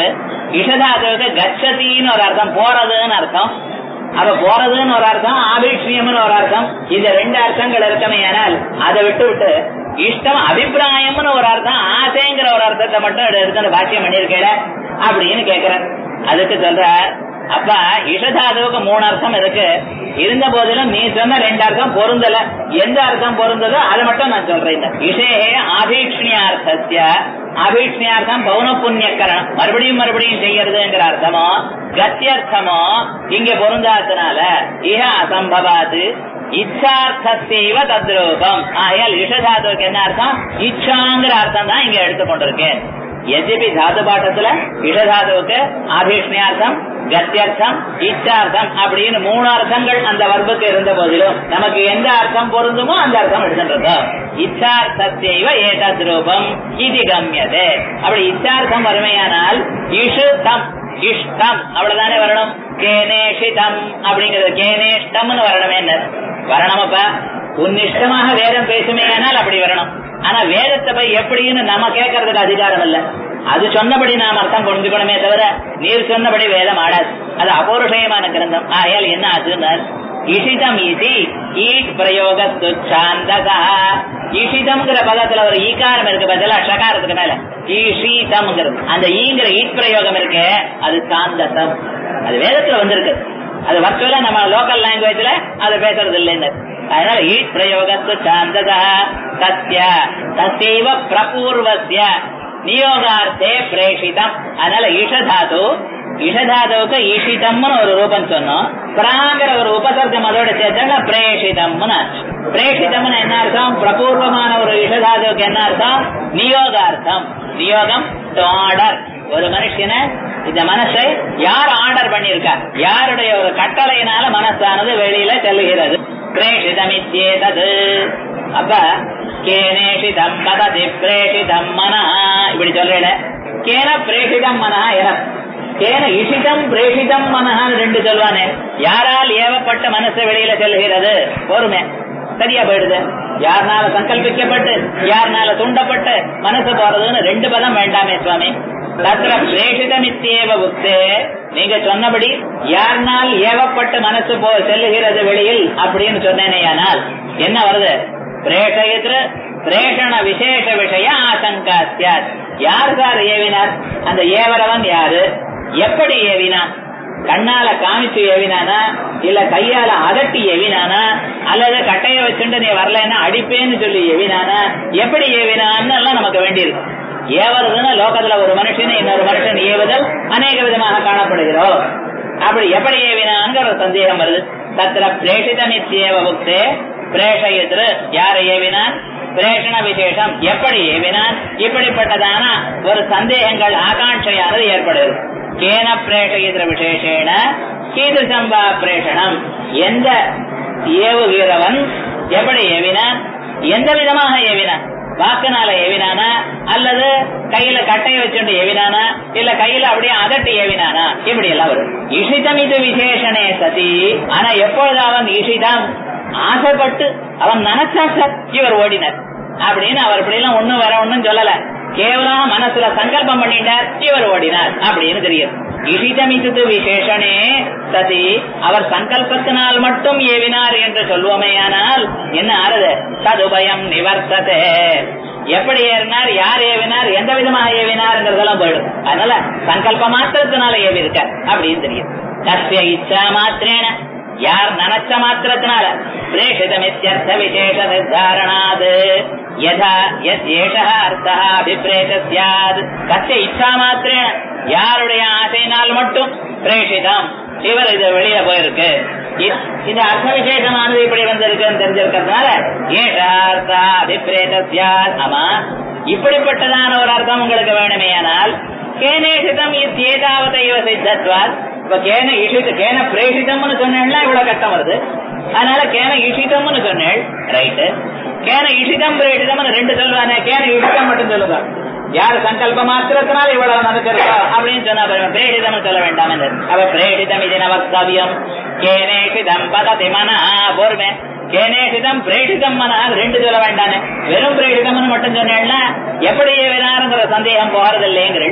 இஷதாதுவுக்கு கச்சதின்னு ஒரு அர்த்தம் போறதுன்னு அர்த்தம் அப்ப போறதுன்னு ஒரு அர்த்தம் ஆபிஷ்யம்னு ஒரு அர்த்தம் இந்த ரெண்டு அர்த்தங்கள் இருக்கமே ஆனால் அதை விட்டு விட்டு இஷ்டம் அபிப்பிராயம்னு ஒரு அர்த்தம் ஆசைங்கிற ஒரு அர்த்தத்தை மட்டும் எடுத்து பாக்கியம் பண்ணிருக்கேட அப்படின்னு கேக்குறேன் அதுக்கு சொல்ற அப்ப இஷதாதுவுக்கு மூணு அர்த்தம் இருக்கு இருந்த போதிலும் நீ சொன்ன ரெண்டு அர்த்தம் பொருந்தல எந்த அர்த்தம் பொருந்ததோ அதை மட்டும் நான் சொல்றேன் இஷேகே ஆபீக்ஷணியார்த்தஸ்ய அபீட்சணியார்த்தம் பௌன புண்ணியக்கரணம் மறுபடியும் மறுபடியும் செய்யறதுங்கிற அர்த்தமோ கத்தியர்த்தமோ இங்க பொருந்தாதனால இஹ அசம்பவாது இச்சார்த்தத்தைவ தத்ரூபம் ஆகையால் இஷதாதுக்கு என்ன அர்த்தம் இச்சாங்கிற அர்த்தம் தான் இங்க எடுத்துக்கொண்டிருக்கேன் எதிபி தாது பாட்டத்துல இஷதாதுவுக்கு ஆபீஷ்ணியார்த்தம் கத்தியர்த்தம் இச்சார்த்தம் அப்படின்னு மூணு அர்த்தங்கள் அந்த வர்ப்புக்கு இருந்த போதிலும் நமக்கு எந்த அர்த்தம் பொருந்துமோ அந்த அர்த்தம் எடுத்துருக்கோம் இச்சார்த்தத்தைவ ஏதத் ரூபம் இது கம்யதே அப்படி இச்சார்த்தம் வறுமையானால் இஷுதம் இஷ்டம் அவ்வளவுதானே வரணும் கேனேஷிதம் அப்படிங்கிறது கேனேஷ்டம்னு வரணுமே என்ன வரணுமப்பா உன்னிஷ்டமாக வேதம் பேசுமே ஆனால் அப்படி வரணும் ஆனா வேதத்தை போய் எப்படின்னு நம்ம கேட்கறதுக்கு அதிகாரம் இல்ல அது சொன்னபடி நாம் அர்த்தம் புரிஞ்சுக்கணுமே தவிர நீர் சொன்னபடி வேதம் ஆடாது அது அபௌருஷயமான கிரந்தம் ஆகையால் என்ன ஆச்சுன்னார் இஷிதம் இது ஈட் பிரயோக சாந்தகா இஷிதம்ங்கிற பதத்துல ஒரு ஈகாரம் இருக்கு பதிலா ஷகாரத்துக்கு மேல ஈஷிதம்ங்கிறது அந்த ஈங்கிற ஈட் பிரயோகம் இருக்கு அது சாந்தகம் அது வேதத்துல வந்திருக்கு அது வர்ச்சுவலா நம்ம லோக்கல் லாங்குவேஜ்ல அது பேசுறது இல்லைன்னு அதனால ஈட் பிரயோகத்து சாந்தகா சத்ய தசைவ பிரபூர்வசிய நியோகார்த்தே பிரேஷிதம் அதனால ஈஷதாது இஷதாதுவுக்கு ஈஷிதம்னு ஒரு ரூபம் சொன்னோம் பிராங்கிற ஒரு உபசர்க்கம் அதோட சேர்த்தா பிரேஷிதம்னு ஆச்சு பிரேஷிதம்னு என்ன அர்த்தம் பிரபூர்வமான ஒரு இஷதாதுவுக்கு என்ன அர்த்தம் நியோகார்த்தம் நியோகம் ஆர்டர் ஒரு மனுஷனை இந்த மனசை யார் ஆர்டர் பண்ணிருக்கா யாருடைய ஒரு கட்டளையினால மனசானது வெளியில செல்லுகிறது பிரேஷிதமித்யேதது அப்ப கேனேஷிதம் பததி பிரேஷிதம் மன இப்படி சொல்றேன் கேன பிரேஷிதம் மன என கேன இஷிதம் பிரேஷிதம் மனஹான்னு ரெண்டு சொல்வானே யாரால் ஏவப்பட்ட மனசு வெளியில செல்கிறது பொறுமை சரியா போயிடுது யாருனால சங்கல்பிக்கப்பட்டு யாருனால தூண்டப்பட்டு மனசு போறதுன்னு ரெண்டு பதம் வேண்டாமே சுவாமி தத்திர பிரேஷிதமித்தேவ புக்தே நீங்க சொன்னபடி யாருனால் ஏவப்பட்டு மனசு போ செல்லுகிறது வெளியில் அப்படின்னு சொன்னேனேயானால் என்ன வருது பிரேஷயிற்று பிரேஷண விசேஷ விஷய ஆசங்கா சியாத் யார் சார் ஏவினார் அந்த ஏவரவன் யாரு எப்படி ஏவினான் கண்ணால காமிச்சு ஏவினானா இல்ல கையால அதட்டி எவினானா அல்லது கட்டைய வச்சுட்டு நீ வரலன்னா அடிப்பேன்னு சொல்லி எவினானா எப்படி ஏவினான்னு எல்லாம் நமக்கு வேண்டியிருக்கு ஏவறதுன்னா லோகத்துல ஒரு மனுஷன் இன்னொரு மனுஷன் ஏவுதல் அநேக விதமாக காணப்படுகிறோம் அப்படி எப்படி ஏவினாங்கிற ஒரு சந்தேகம் வருது தத்திர பிரேஷிதமித்யேவ புக்தே பிரேஷயித்ரு யாரை ஏவினான் பிரேஷண விசேஷம் எப்படி ஏவினான் இப்படிப்பட்டதான ஒரு சந்தேகங்கள் ஆகாட்சையானது ஏற்படுது கேன பிரேஷயித்ர விசேஷேன கீதசம்பா பிரேஷணம் எந்த ஏவுகிறவன் எப்படி ஏவினான் எந்த விதமாக ஏவினான் வாக்குனால ஏவினானா அல்லது கையில கட்டையை வச்சுட்டு ஏவினானா இல்ல கையில அப்படியே அதட்டி ஏவினானா இப்படி எல்லாம் வரும் இஷிதம் இது விசேஷனே சதி ஆனா எப்பொழுது அவன் இஷிதம் ஆசைப்பட்டு அவன் நினைச்சா சார் இவர் ஓடினார் அப்படின்னு அவர் இப்படி எல்லாம் ஒண்ணும் வேற ஒண்ணும் சொல்லல கேவலம் மனசுல சங்கல்பம் பண்ணிட்டார் இவர் ஓடினார் அப்படின்னு தெரியும் இஷிதமித்து விசேஷனே சதி அவர் சங்கல்பத்தினால் மட்டும் ஏவினார் என்று சொல்வோமேயானால் என்ன ஆறுது ததுபயம் நிவர்த்ததே எப்படி ஏறினார் யார் ஏவினார் எந்த விதமாக ஏவினார்ங்கிறதெல்லாம் போயிடும் அதனால சங்கல்ப மாத்திரத்தினால ஏவி இருக்கார் அப்படின்னு தெரியும் கத்திய இச்சா மாத்திரேன யார் நினைச்ச மாத்திரத்தினால பிரேஷிதமித்யர்த்த விசேஷ நிர்தாரணாது யதா யத் ஏஷः அர்த்தः அபிப்ரேத ஸ்யாத் கத்திய இச்சா மாத்திரேன யாருடைய ஆசையினால் மட்டும் பிரேஷிதம் இவர் இது வெளியில போயிருக்கு இ- இந்த அர்த்த விசேஷமானது இப்படி வந்திருக்குன்னு தெரிஞ்சிருக்கிறதுனால ஏஷார்த்தா அபிப்ரேத ஸ்யாத் ஆமா இப்படிப்பட்டதான ஒரு அர்த்தம் உங்களுக்கு வேணுமேயானால் கேனேஷிதம் இத்தேதாவதைவ சித்தத்வாத் இப்ப கேன இஷித கேன பிரேஷிதம்னு சொன்னேன்னா இவ்வளவு கஷ்டம் வருது அதனால கேன இஷிதம்னு சொன்னேள் ரைட்டு கேன இஷிதம் பிரேஷிதம்னு ரெண்டு சொல்லுவானே கேன இஷிதம் மட்டும் சொல்லுங்க யார் சங்கல்ப மாத்திரத்தினால இவ்வளவு நடந்திருக்கா அப்படின்னு சொன்னா பாருங்க, பிரேஷிதம் சொல்ல வேண்டாம் என்று அவ பிரேஷிதம் இது நவக்தவியம் கேனேஷிதம் பததி மனா பொறுமை கேனேஷிதம் பிரேஷிதம் மனா ரெண்டு சொல்ல வேண்டானே வெறும் பிரேஷிதம்னு மட்டும் சொன்னேன்னா எப்படி வேணாருங்கிற சந்தேகம் போறது இல்லைங்கிறீள்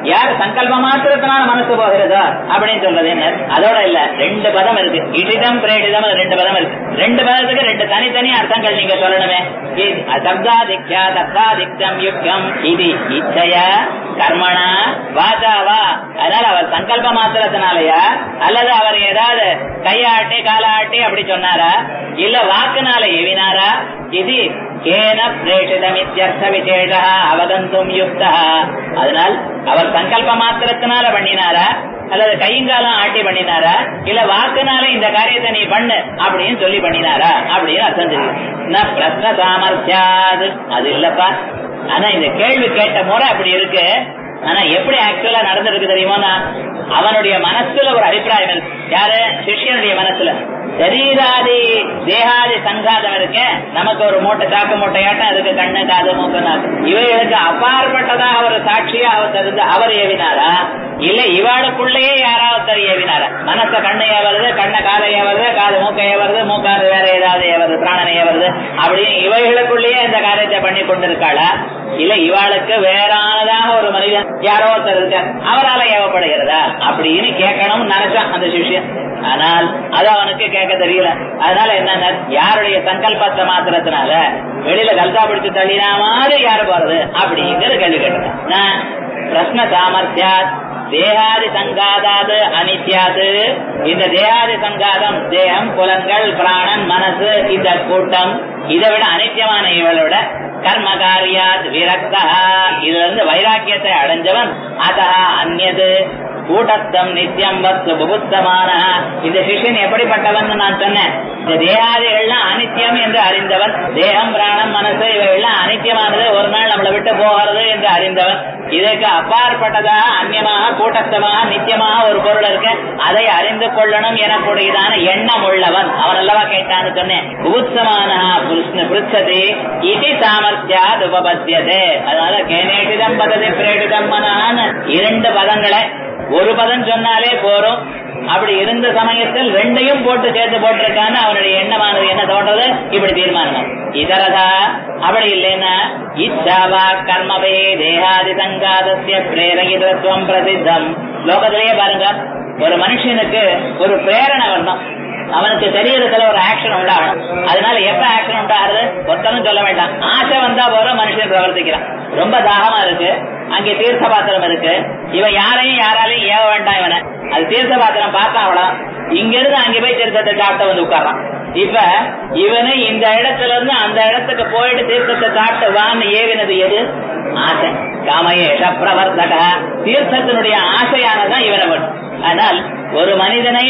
யார் சங்கல்ப மாத்திரத்தினால மனசு போகிறதோ அப்படின்னு சொல்றது என்ன அதோட இல்ல ரெண்டு பதம் இருக்கு இடிதம் பிரேடிதம் ரெண்டு பதம் இருக்கு ரெண்டு பதத்துக்கு ரெண்டு தனித்தனி அர்த்தங்கள் நீங்க சொல்லணுமே சப்தாதிக்யா தத்தாதிக்தம் யுக்தம் இது இச்சய கர்மணா வாச்சாவா அதனால அவர் சங்கல்ப மாத்திரத்தினாலயா அல்லது அவர் ஏதாவது கையாட்டி காலாட்டி அப்படி சொன்னாரா இல்ல வாக்குனால எவினாரா இது கேன பிரேஷிதமித்யர்த்த விசேஷ அவகந்தும் யுக்தா அதனால் அவர் சங்கல்ப மாத்திரத்தினால பண்ணினாரா அல்லது கையங்காலம் ஆட்டி பண்ணினாரா இல்ல வாக்குனால இந்த காரியத்தை நீ பண்ணு அப்படின்னு சொல்லி பண்ணினாரா அப்படின்னு அர்த்தம் தெரியும் நான் பிரஸ்ன சாமர்த்தியாது அது இல்லப்பா ஆனா இந்த கேள்வி கேட்ட முறை அப்படி இருக்கு ஆனா எப்படி ஆக்சுவலா நடந்திருக்கு தெரியுமா அவனுடைய மனசுல ஒரு அபிப்பிராயம் இருக்கு யாரு சிஷ்யனுடைய மனசுல சரீராதி தேகாதி சங்காதம் இருக்க நமக்கு ஒரு மூட்டை சாக்கு மூட்டையாட்டம் அதுக்கு கண்ணு காது மூக்கு நாக்கு இவைகளுக்கு அப்பாற்பட்டதாக ஒரு சாட்சியா அவர் தெரிந்து அவர் ஏவினாரா இல்ல இவாளுக்குள்ளேயே யாராவது ஏவினாரா மனச கண்ணு ஏவருது கண்ண காலை ஏவருது காது மூக்க ஏவருது மூக்காது வேற ஏதாவது ஏவருது பிராணனை ஏவருது அப்படின்னு இவைகளுக்குள்ளேயே இந்த காரியத்தை பண்ணி கொண்டிருக்காளா இல்ல இவாளுக்கு வேறானதாக ஒரு மனிதன் யாரோ ஒருத்தர் இருக்கார் அவரால ஏவப்படுகிறதா அப்படின்னு கேட்கணும்னு நினைச்சான் அந்த சிஷ்யன் ஆனால் அது அவனுக்கு கேட்க தெரியல அதனால என்ன யாருடைய சங்கல்பத்தை மாத்திரத்தினால வெளியில கல்தா பிடிச்சு தள்ளினா மாதிரி யாரு போறது அப்படிங்கிற கேள்வி கேட்டேன் பிரஸ்ன சாமர்த்தியாத் தேகாதி சங்காதாது அனித்யாது இந்த தேகாதி சங்காதம் தேகம் புலன்கள் பிராணன் மனசு இந்த கூட்டம் இதை விட அனித்தியமான இவளோட கர்ம காரியாத் விரக்தா இதுல இருந்து வைராக்கியத்தை அடைஞ்சவன் அதா அந்நது கூட்டத்தம் நித்தியம் வஸ்து புகுத்தமான இந்த சிஷ்யன் எப்படிப்பட்டவன் நான் சொன்னேன் இந்த தேகாதிகள்லாம் அனித்தியம் என்று அறிந்தவன் தேகம் பிராணம் மனசு இவைகள்லாம் அனித்தியமானது ஒரு நாள் நம்மளை விட்டு போகிறது என்று அறிந்தவன் இதற்கு அப்பாற்பட்டதாக அந்நியமாக கூட்டத்தமாக நித்தியமாக ஒரு பொருள் இருக்கு அதை அறிந்து கொள்ளணும் எனக்கூடியதான எண்ணம் உள்ளவன் அவன் அல்லவா கேட்டான்னு சொன்னேன் புகுத்தமான பிருச்சதி இது சாமர்த்தியாத் உபபத்தியதே அதனால கேனேட்டிதம் பததி பிரேடிதம் மனஹான்னு இரண்டு பதங்களை ஒரு பதம் சொன்னாலே போறோம் அப்படி இருந்த சமயத்தில் ரெண்டையும் போட்டு சேர்த்து போட்டிருக்கான்னு அவனுடைய எண்ணமானது என்ன தோன்றது இப்படி தீர்மானம் இதரதா அப்படி இல்லைன்னா இச்சாவா கர்மவே தேகாதி சங்காதசிய பிரேரகிதத்துவம் பிரசித்தம் லோகத்திலேயே பாருங்க ஒரு மனுஷனுக்கு ஒரு பிரேரணை வரணும் அவனுக்கு சரீரத்துல ஒரு ஆக்ஷன் உண்டாகணும் அதனால எப்ப ஆக்ஷன் உண்டாகிறது ஒருத்தனும் சொல்ல வேண்டாம் ஆசை வந்தா போற மனுஷன் பிரவர்த்திக்கிறான் ரொம்ப தாகமா இருக்கு அங்கே தீர்த்த பாத்திரம் இருக்கு இவன் யாரையும் யாராலையும் ஏவ வேண்டாம் இவனை அது தீர்த்த பாத்திரம் பார்த்தா அவ்வளோ இங்க இருந்து அங்க போய் தீர்த்தத்தை சாப்பிட்ட வந்து உட்கார்றான் இப்ப இவனு இந்த இடத்துல இருந்து அந்த இடத்துக்கு போயிட்டு தீர்த்தத்தை சாப்பிட்டு வான்னு ஏவினது எது ஆசை காமயேஷ பிரவர்த்தக தீர்த்தத்தினுடைய ஆசையானதான் இவனை பண்ணும் ஆனால் ஒரு மனிதனை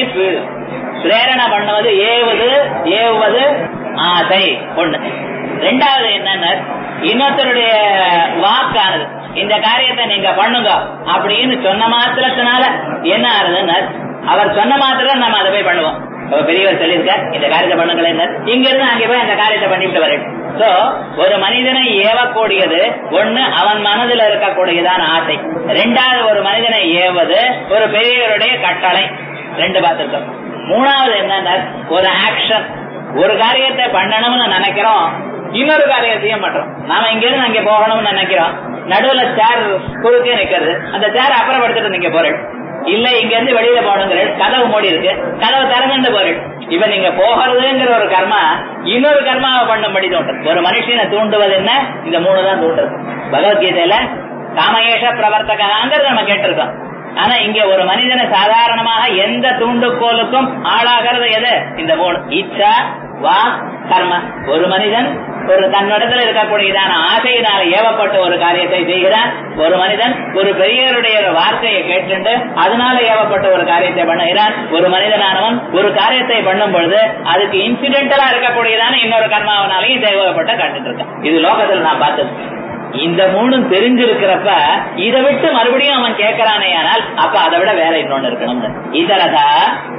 பிரேரணை பண்ணுவது ஏவுவது ஏவுவது ஆசை ஒண்ணு ரெண்டாவது என்னன்னா இன்னொருத்தருடைய வாக்கானது இந்த காரியத்தை நீங்க பண்ணுங்க அப்படின்னு சொன்ன மாத்திரத்தினால என்ன ஆகுதுன்னு அவர் சொன்ன மாத்திரம் நம்ம அதை போய் பண்ணுவோம் பெரியவர் சொல்லியிருக்க இந்த காரியத்தை பண்ணுங்களேன் இங்க இருந்து அங்கே போய் அந்த காரியத்தை பண்ணிட்டு வரேன் சோ ஒரு மனிதனை ஏவக்கூடியது ஒண்ணு அவன் மனதில் இருக்கக்கூடியதான ஆசை ரெண்டாவது ஒரு மனிதனை ஏவது ஒரு பெரியவருடைய கட்டளை ரெண்டு பார்த்திருக்கோம் மூணாவது என்னன்னா ஒரு ஆக்ஷன் ஒரு காரியத்தை பண்ணணும்னு நினைக்கிறோம் இன்னொரு காரியத்தையும் பண்றோம் நாம இங்க இருந்து அங்க போகணும்னு நினைக்கிறோம் நடுவுல சேர் குறுக்கே நிக்கிறது அந்த சேர் அப்புறப்படுத்திட்டு நீங்க போறேன் இல்ல இங்க இருந்து வெளியில போகணுங்கிற கதவு மூடி இருக்கு கதவு திறந்துட்டு போறேன் இப்ப நீங்க போகிறதுங்கிற ஒரு கர்மா இன்னொரு கர்மாவை பண்ணும்படி தோன்றும் ஒரு மனுஷனை தூண்டுவது என்ன இந்த மூணு தான் தூண்டுறது பகவத்கீதையில காமயேஷ பிரவர்த்தகாங்கிறது நம்ம கேட்டிருக்கோம் ஆனா இங்க ஒரு மனிதனை சாதாரணமாக எந்த தூண்டுகோலுக்கும் ஆளாகிறது எது இந்த மூணு இச்சா வா கர்ம ஒரு மனிதன் ஒரு தன்னிடத்தில் இருக்கக்கூடியதான ஆசையினால ஏவப்பட்ட ஒரு காரியத்தை செய்கிறான் ஒரு மனிதன் ஒரு பெரியவருடைய ஒரு வார்த்தையை கேட்டுண்டு அதனால ஏவப்பட்ட ஒரு காரியத்தை பண்ணுகிறான் ஒரு மனிதனானவன் ஒரு காரியத்தை பண்ணும் பொழுது அதுக்கு இன்சிடென்டலா இருக்கக்கூடியதான இன்னொரு கர்மாவனாலையும் தேவைப்பட்ட காட்டுட்டு இருக்கான் இது லோகத்தில் நான் பார்த்தது இந்த மூணும் தெரிஞ்சிருக்கிறப்ப இதை விட்டு மறுபடியும் அவன் கேட்கிறானே ஆனால் அப்ப அதை விட வேற இன்னொன்னு இருக்கணும் இதரதா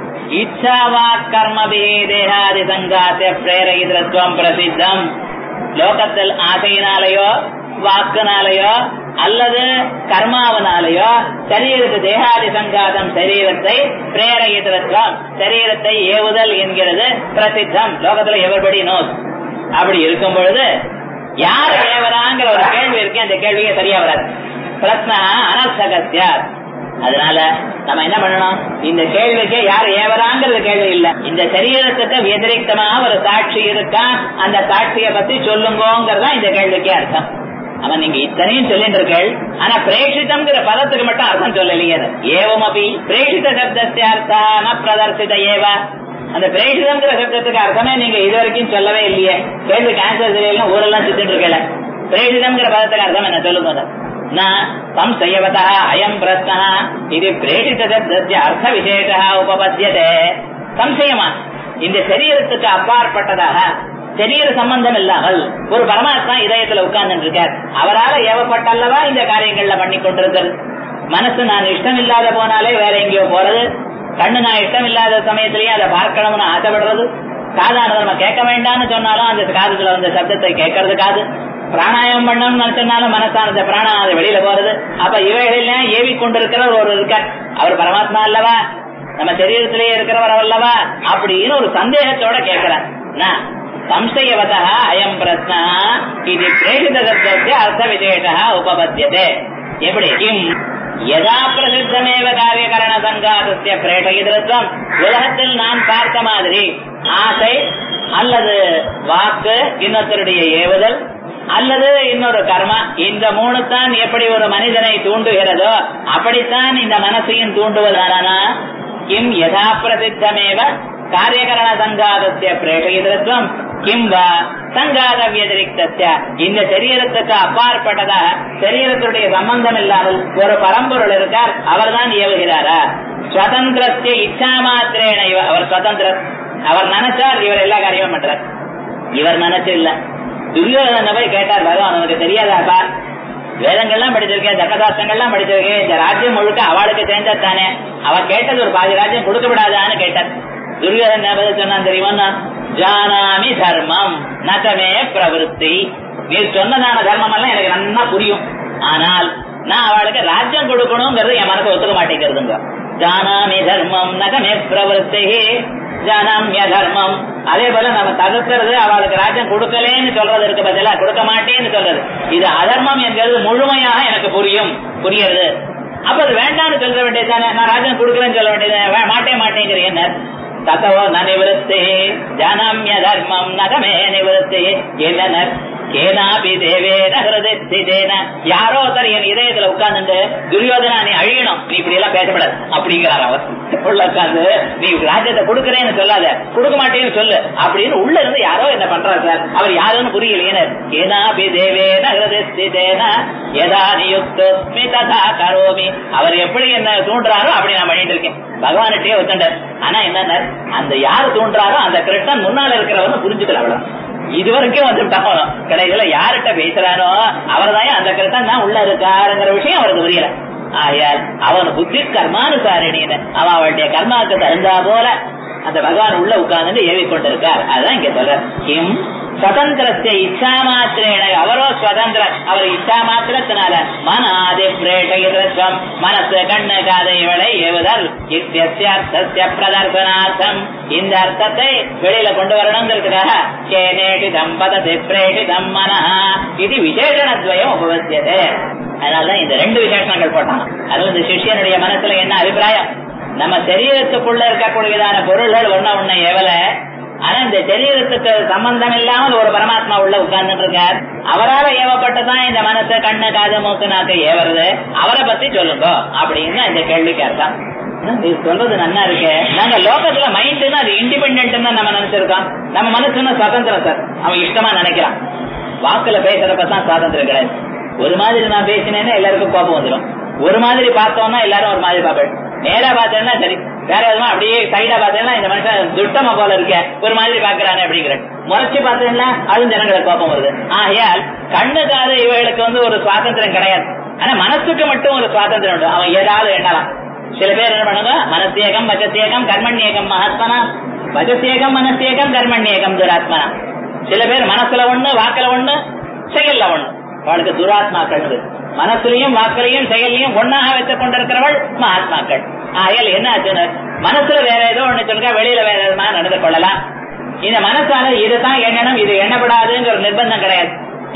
இச்சாவா கர்மபி தேகாதி சங்காத்த பிரேரகிதத்துவம் பிரசித்தம் லோகத்தில் ஆசையினாலேயோ வாக்குனாலேயோ அல்லது கர்மாவனாலேயோ சரீரத்து தேகாதி சங்காதம் சரீரத்தை பிரேரகிதத்துவம் சரீரத்தை ஏவுதல் என்கிறது பிரசித்தம் லோகத்துல எவர்படி நோஸ் அப்படி இருக்கும் பொழுது யார் ஏவராங்கிற ஒரு கேள்வி இருக்கு அந்த கேள்வியே சரியா வராது பிரத்னா அனர்த்தகத்தியார் அதனால நம்ம என்ன பண்ணணும் இந்த கேள்விக்கு யார் ஏவராங்கிறது கேள்வி இல்ல இந்த சரீரத்துக்கு வதிரிக்தமா ஒரு சாட்சி இருக்கா அந்த சாட்சியை பத்தி சொல்லுங்கோங்கிறதா இந்த கேள்விக்கே அர்த்தம் அவன் நீங்க இத்தனையும் சொல்லிட்டு இருக்கேள் ஆனா பிரேஷிதம்ங்கிற பதத்துக்கு மட்டும் அர்த்தம் சொல்லலையே ஏவம் அப்படி பிரேஷித சப்தஸ்ய அர்த்தான பிரதர்சித ஏவ அந்த பிரேஷிதம்ங்கிற சப்தத்துக்கு அர்த்தமே நீங்க இது வரைக்கும் சொல்லவே இல்லையே கேள்விக்கு ஆன்சர் தெரியல ஊரெல்லாம் சுத்திட்டு இருக்கல பிரேஷிதம்ங்கிற பதத்துக்கு அர்த்தம் என்ன சொல்லுங்க சம்சயவதா அயம் பிரஸ்னா இது பிரேஷித சப்தஸ்ய அர்த்த விசேஷ உபபத்தியதே சம்சயமா இந்த சரீரத்துக்கு அப்பாற்பட்டதாக சரீர சம்பந்தம் இல்லாமல் ஒரு பரமாத்மா இதயத்துல உட்கார்ந்து இருக்கார் அவரால ஏவப்பட்டல்லவா இந்த காரியங்கள்ல பண்ணி கொண்டிருக்கிறது மனசு நான் இஷ்டம் இல்லாத போனாலே வேற எங்கேயோ போறது கண்ணு நான் இஷ்டம் இல்லாத சமயத்திலேயே அதை பார்க்கணும்னு ஆசைப்படுறது காதானது நம்ம கேட்க வேண்டாம்னு சொன்னாலும் அந்த காதுல வந்த சப்தத்தை கேட்கறது காது பிராணாயாமம் பண்ணணும்னு நினைச்சனாலும் மனசானது பிராணானது வெளியில போறது அப்ப இவைகள் ஏவி கொண்டிருக்கிறவர் ஒரு இருக்கார் அவர் பரமாத்மா அல்லவா நம்ம சரீரத்திலேயே இருக்கிறவர் அல்லவா அப்படின்னு ஒரு சந்தேகத்தோட கேட்கிறார் சம்சயவதா அயம் பிரஸ்னா இது பிரேஷித சப்தஸ்ய அர்த்த விசேஷ உபபத்தியதே எப்படி கிம் யதா பிரசித்தமேவ காரியகரண சங்காதஸ்ய பிரேஷகிதத்துவம் உலகத்தில் நான் பார்த்த மாதிரி ஆசை அல்லது வாக்கு இன்னொருத்தருடைய ஏவுதல் அல்லது இன்னொரு கர்மா இந்த மூணு தான் எப்படி ஒரு மனிதனை தூண்டுகிறதோ அப்படித்தான் இந்த மனசையும் தூண்டுவதானா கிம் யதா பிரசித்தமேவ காரியகரண சங்காதத்திய பிரேஷகிதத்துவம் கிம்பா சங்காத வியதிரிக்தத்திய இந்த சரீரத்துக்கு அப்பாற்பட்டதாக சரீரத்துடைய சம்பந்தம் இல்லாமல் ஒரு பரம்பொருள் இருக்கார் அவர் தான் ஏவுகிறாரா சுதந்திரத்திய இச்சா மாத்திரேன அவர் சுதந்திர அவர் நினைச்சார் இவர் எல்லா காரியமும் பண்றார் இவர் நினைச்சு இல்ல துரியோதன போய் கேட்டார் பகவான் உனக்கு தெரியாதாப்பா வேதங்கள்லாம் படிச்சிருக்கேன் தர்மசாஸ்திரங்கள்லாம் படிச்சிருக்கேன் இந்த ராஜ்யம் முழுக்க அவளுக்கு சேர்ந்தது தானே அவ கேட்டது ஒரு பாதி ராஜ்யம் கொடுக்க விடாதான்னு கேட்டார் துரியோதன பதில் சொன்னான் தெரியுமா ஜானாமி தர்மம் நகமே பிரவருத்தி நீ சொன்னதான தர்மம் எல்லாம் எனக்கு நல்லா புரியும் ஆனால் நான் அவளுக்கு ராஜ்யம் கொடுக்கணுங்கிறது என் மனசை ஒத்துக்க மாட்டேங்கிறதுங்க ஜானாமி தர்மம் நகமே பிரவருத்தி ஜானாமிய தர்மம் அதே போல நம்ம தடுக்கிறது அவளுக்கு ராஜ்யம் கொடுக்கலேன்னு சொல்றது இருக்கு பதிலா கொடுக்க மாட்டேன்னு சொல்றது இது அதர்மம் என்கிறது முழுமையாக எனக்கு புரியும் புரியுது அப்ப அது வேண்டாம்னு சொல்ல வேண்டியது தானே நான் ராஜ்யம் கொடுக்கலன்னு சொல்ல வேண்டியது மாட்டே மாட்டேங்கிறீங்க என்ன தத்தவோ ந நிவத்தி ஜானாமிய தர்மம் நகமே நிவத்தி என்னனர் கேனாபி தேவேன ஹிருதேன யாரோ ஒருத்தர் என் இதயத்துல உட்கார்ந்து துரியோதனா நீ அழியணும் நீ இப்படி எல்லாம் பேசப்படாது அப்படிங்கிறார் அவர் உள்ள உட்கார்ந்து நீ ராஜ்யத்தை கொடுக்கறேன்னு சொல்லாத கொடுக்க மாட்டேன்னு சொல்லு அப்படின்னு உள்ள இருந்து யாரோ என்ன பண்றாரு சார் அவர் யாருன்னு புரியலையே கேனாபி தேவேன ஹிருதேன எதா நியுக்தோஸ்மி ததா கரோமி அவர் எப்படி என்ன தூண்டுறாரோ அப்படி நான் பண்ணிட்டு இருக்கேன் பகவான்கிட்டயே ஒத்துண்டார் ஆனா என்ன அந்த யாரு தூண்டுறாரோ அந்த கிருஷ்ணன் முன்னால இருக்கிறவன்னு புரிஞ்சுக்கல அவ்வளவு இது வரைக்கும் வந்துட்டான் கடைசியில யார்கிட்ட பேசுறானோ அவர் தான் அந்த கிருஷ்ணன் தான் உள்ள இருக்காருங்கிற விஷயம் அவருக்கு புரியல ஆகையால் அவன் புத்தி கர்மானுசாரிணின்னு அவன் அவளுடைய கர்மாவுக்கு தகுந்தா போல அந்த பகவான் உள்ள உட்கார்ந்து ஏவி கொண்டிருக்கார் அதுதான் இங்க சொல்ற கிம் சுதந்திரத்தை இச்சா மாத்திரேன அவரோ சுதந்திர அவர் இச்சா மாத்திரத்தினால மனாதி பிரேஷகிதம் மனசு கண்ணு காதை இவளை ஏவுதல் இத்தியர்த்தஸ்ய பிரதர்சனார்த்தம் இந்த அர்த்தத்தை வெளியில கொண்டு வரணுங்கிறதுக்காக கேனேடி தம்பதத்தை பிரேஷிதம் மனஹ இது விசேஷணத்வயம் உபவசியது அதனாலதான் இந்த ரெண்டு விசேஷணங்கள் போட்டான் அது இந்த சிஷியனுடைய மனசுல என்ன அபிப்பிராயம் நம்ம சரீரத்துக்குள்ள இருக்கக்கூடியதான பொருள்கள் ஒண்ணு ஒண்ணு எவல ஆனா இந்த சரீரத்துக்கு சம்பந்தம் இல்லாமல் ஒரு பரமாத்மா உள்ள உட்கார்ந்துட்டு இருக்கார் அவரால் ஏவப்பட்டதான் இந்த மனசு கண்ணு காது மூக்கு நாக்கு ஏவறது அவரை பத்தி சொல்லுங்க அப்படின்னு இந்த கேள்விக்கு அர்த்தம் நீ சொல்றது நல்லா இருக்கு நாங்க லோகத்துல மைண்ட்னா அது இண்டிபெண்ட் தான் நம்ம நினைச்சிருக்கோம் நம்ம மனசுன்னா சுதந்திரம் சார் அவன் இஷ்டமா நினைக்கிறான் வாக்குல பேசுறப்பதான் சுவாதந்திரம் கிடையாது ஒரு மாதிரி நான் பேசினேன்னா எல்லாருக்கும் கோபம் வந்துடும் ஒரு மாதிரி பார்த்தோம்னா எல்லாரும் ஒரு மாதிரி பார்ப்பேன் நேரா பார்த்தேன்னா சரி வேற எதுவும் அப்படியே சைடா பார்த்தேன்னா இந்த மனுஷன் துட்டமா போல இருக்க ஒரு மாதிரி பாக்குறானே அப்படிங்கிற முறைச்சு பார்த்தேன்னா அதுவும் ஜனங்களுக்கு கோபம் வருது ஆகையால் கண்ணு காது இவர்களுக்கு வந்து ஒரு சுவாதந்திரம் கிடையாது ஆனா மனசுக்கு மட்டும் ஒரு சுவாதந்திரம் உண்டு அவன் ஏதாவது எண்ணலாம் சில பேர் என்ன பண்ணுங்க மனசேகம் வஜசேகம் கர்மண்யேகம் மகாத்மனா வஜசேகம் மனசேகம் கர்மண்யேகம் துராத்மனா சில பேர் மனசுல ஒண்ணு வாக்குல ஒண்ணு செயல்ல ஒண்ணு அவளுக்கு துராத்மாக்கள் மனசுலையும் வாக்குலையும் செயலையும் ஒன்னாக வைத்துக் கொண்டிருக்கிறவள் மகாத்மாக்கள் ஆகையால் என்ன ஆச்சுன்னு மனசுல வேற ஏதோ ஒண்ணு சொல்லுங்க வெளியில வேற எதுனா நடந்து கொள்ளலாம் இந்த மனசால இதுதான் எண்ணணும் இது எண்ணப்படாதுங்கிற ஒரு நிர்பந்தம் கிடையாது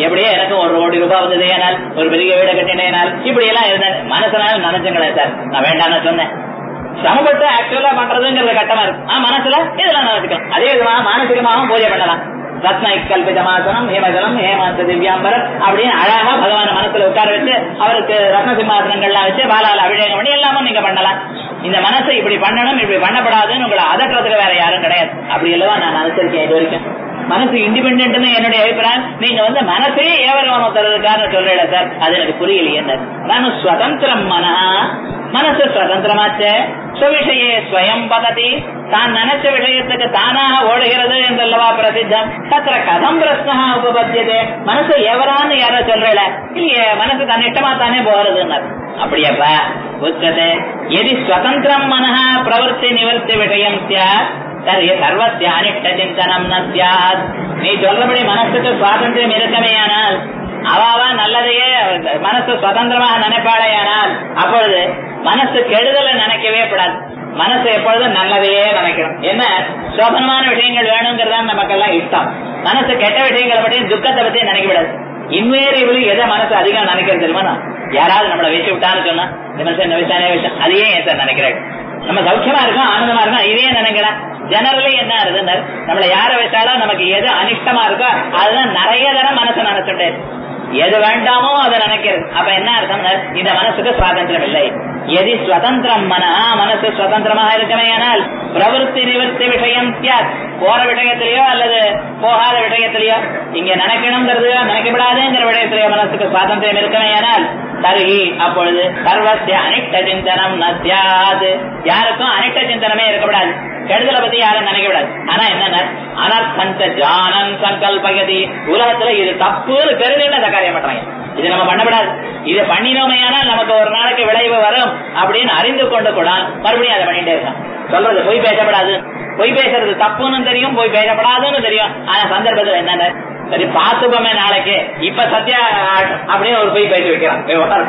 எப்படியே எனக்கு ஒரு கோடி ரூபாய் வந்தது ஏனால் ஒரு பெரிய வீடு கட்டினேனால் இப்படி எல்லாம் இருந்தேன் மனசுனால நினைச்சுங்களேன் சார் நான் வேண்டாம்னு சொன்னேன் சிரமப்பட்டு ஆக்சுவலா பண்றதுங்கிறது கட்டமா இருக்கு ஆ மனசுல இதெல்லாம் நினைச்சுக்கலாம் அதே விதமா மானசிகமாகவும் பூஜை பண்ணலாம் ரத்ன கல்பிதமாசனம் ஹேமஜலம் ஹேமாந்த திவ்யாம்பரம் அப்படின்னு அழகா பகவான் மனசுல உட்கார வச்சு அவருக்கு ரத்ன சிம்மாசனங்கள்லாம் வச்சு பாலால அபிஷேகம் பண்ணி எல்லாமும் நீங்க பண்ணலாம் இந்த மனசை இப்படி பண்ணணும் இப்படி பண்ணப்படாதுன்னு உங்களை அதட்டுறதுக்கு வேற யாரும் கிடையாது அப்படி இல்லவா நான் நினைச்சிருக்கேன் இது வரைக்கும் மனசு இண்டிபெண்ட்னு என்னுடைய அபிப்பிராயம் நீங்க வந்து மனசையே ஏவரவனம் தருவதுக்காக சொல்லல சார் அது எனக்கு புரியலையே நான் சுதந்திரம் மனா மனசு சுதந்திரமாச்சே சுவிஷயே ஸ்வயம் பததி தான் நினைச்ச விஷயத்துக்கு தானாக ஓடுகிறது என்றல்லவா பிரசித்தம் தத்திர கதம் பிரஸ்னா உபபத்தியதே மனசு எவரான்னு யாரோ சொல்றல இல்லையே மனசு தன் இஷ்டமா தானே போறதுன்னாரு அப்படியாப்பா உச்சதே எதி சுதந்திரம் மனஹ பிரவருத்தி நிவர்த்தி விஷயம் சியாத் தர்ஹி சர்வத்திய அனிஷ்ட சிந்தனம் ந சியாத் நீ சொல்றபடி மனசுக்கு சுவாதந்திரம் இருக்கமேயானால் அவாவா நல்லதையே மனசு சுதந்திரமாக நினைப்பாளையானால் அப்பொழுது மனசு கெடுதலை நினைக்கவே கூடாது மனசு எப்பொழுதும் நல்லதையே நினைக்கணும் என்ன சோபனமான விஷயங்கள் வேணுங்கிறதா நமக்கெல்லாம் இஷ்டம் மனசு கெட்ட விஷயங்களை பற்றி துக்கத்தை பத்தி நினைக்க கூடாது இன்வேரியபிளி எதை மனசு அதிகம் நினைக்கிறது தெரியுமா யாராவது நம்மளை வச்சு விட்டான்னு சொன்னா இந்த மனுஷன் இந்த விஷயம் அந்த விஷயம் அதையே ஏன் சார் நினைக்கிறேன் நம்ம சௌக்கியமா இருக்கோம் ஆனந்தமா இருக்கோம் இதே நினைக்கிறேன் ஜெனரலி என்ன ஆகுதுன்னு நம்மள யார வச்சாலும் நமக்கு எது அனிஷ்டமா இருக்கோ அதுதான் நிறைய தரம் மனசு நினைச்சுட்டே எது வேண்டாமோ அதை நினைக்கிறது அப்ப என்ன அர்த்தம் இந்த மனசுக்கு சுவாதந்திரம் இல்லை எதி சுதந்திரம் மன மனசு சுதந்திரமாக இருக்கவே ஆனால் பிரவருத்தி நிவர்த்தி விஷயம் தியாத் போற விஷயத்திலேயோ அல்லது போகாத விஷயத்திலேயோ இங்க நினைக்கணுங்கிறது நினைக்கப்படாதுங்கிற விஷயத்திலேயோ மனசுக்கு சுவாதந்திரம் இருக்கவே ஆனால் தருகி அப்பொழுது சர்வசிய அனிஷ்ட சிந்தனம் நத்தியாது யாருக்கும் அனிஷ்ட சிந்தனமே இருக்கக்கூடாது கெடுதலை பத்தி யாரும் நினைக்கக்கூடாது ஆனா என்ன அனர்த்தந்த ஜானன் சங்கல்பகதி உலகத்துல இது தப்புன்னு தெரிஞ்சுன்னு அந்த காரியம் பண்றாங்க இது நம்ம பண்ணக்கூடாது இது பண்ணினோமையானால் நமக்கு ஒரு நாளைக்கு விளைவு வரும் அப்படின்னு அறிந்து கொண்டு கூட மறுபடியும் அதை பண்ணிட்டே இருக்கான் சொல்றது பொய் பேசப்படாது பொய் பேசுறது தப்புன்னு தெரியும் பொய் பேசப்படாதுன்னு தெரியும் ஆனா சந்தர்ப்பத்தில் என்னென்ன சரி பாத்துப்போமே நாளைக்கு இப்ப சத்யா அப்படியே ஒரு போய் பேசி வைக்கிறான்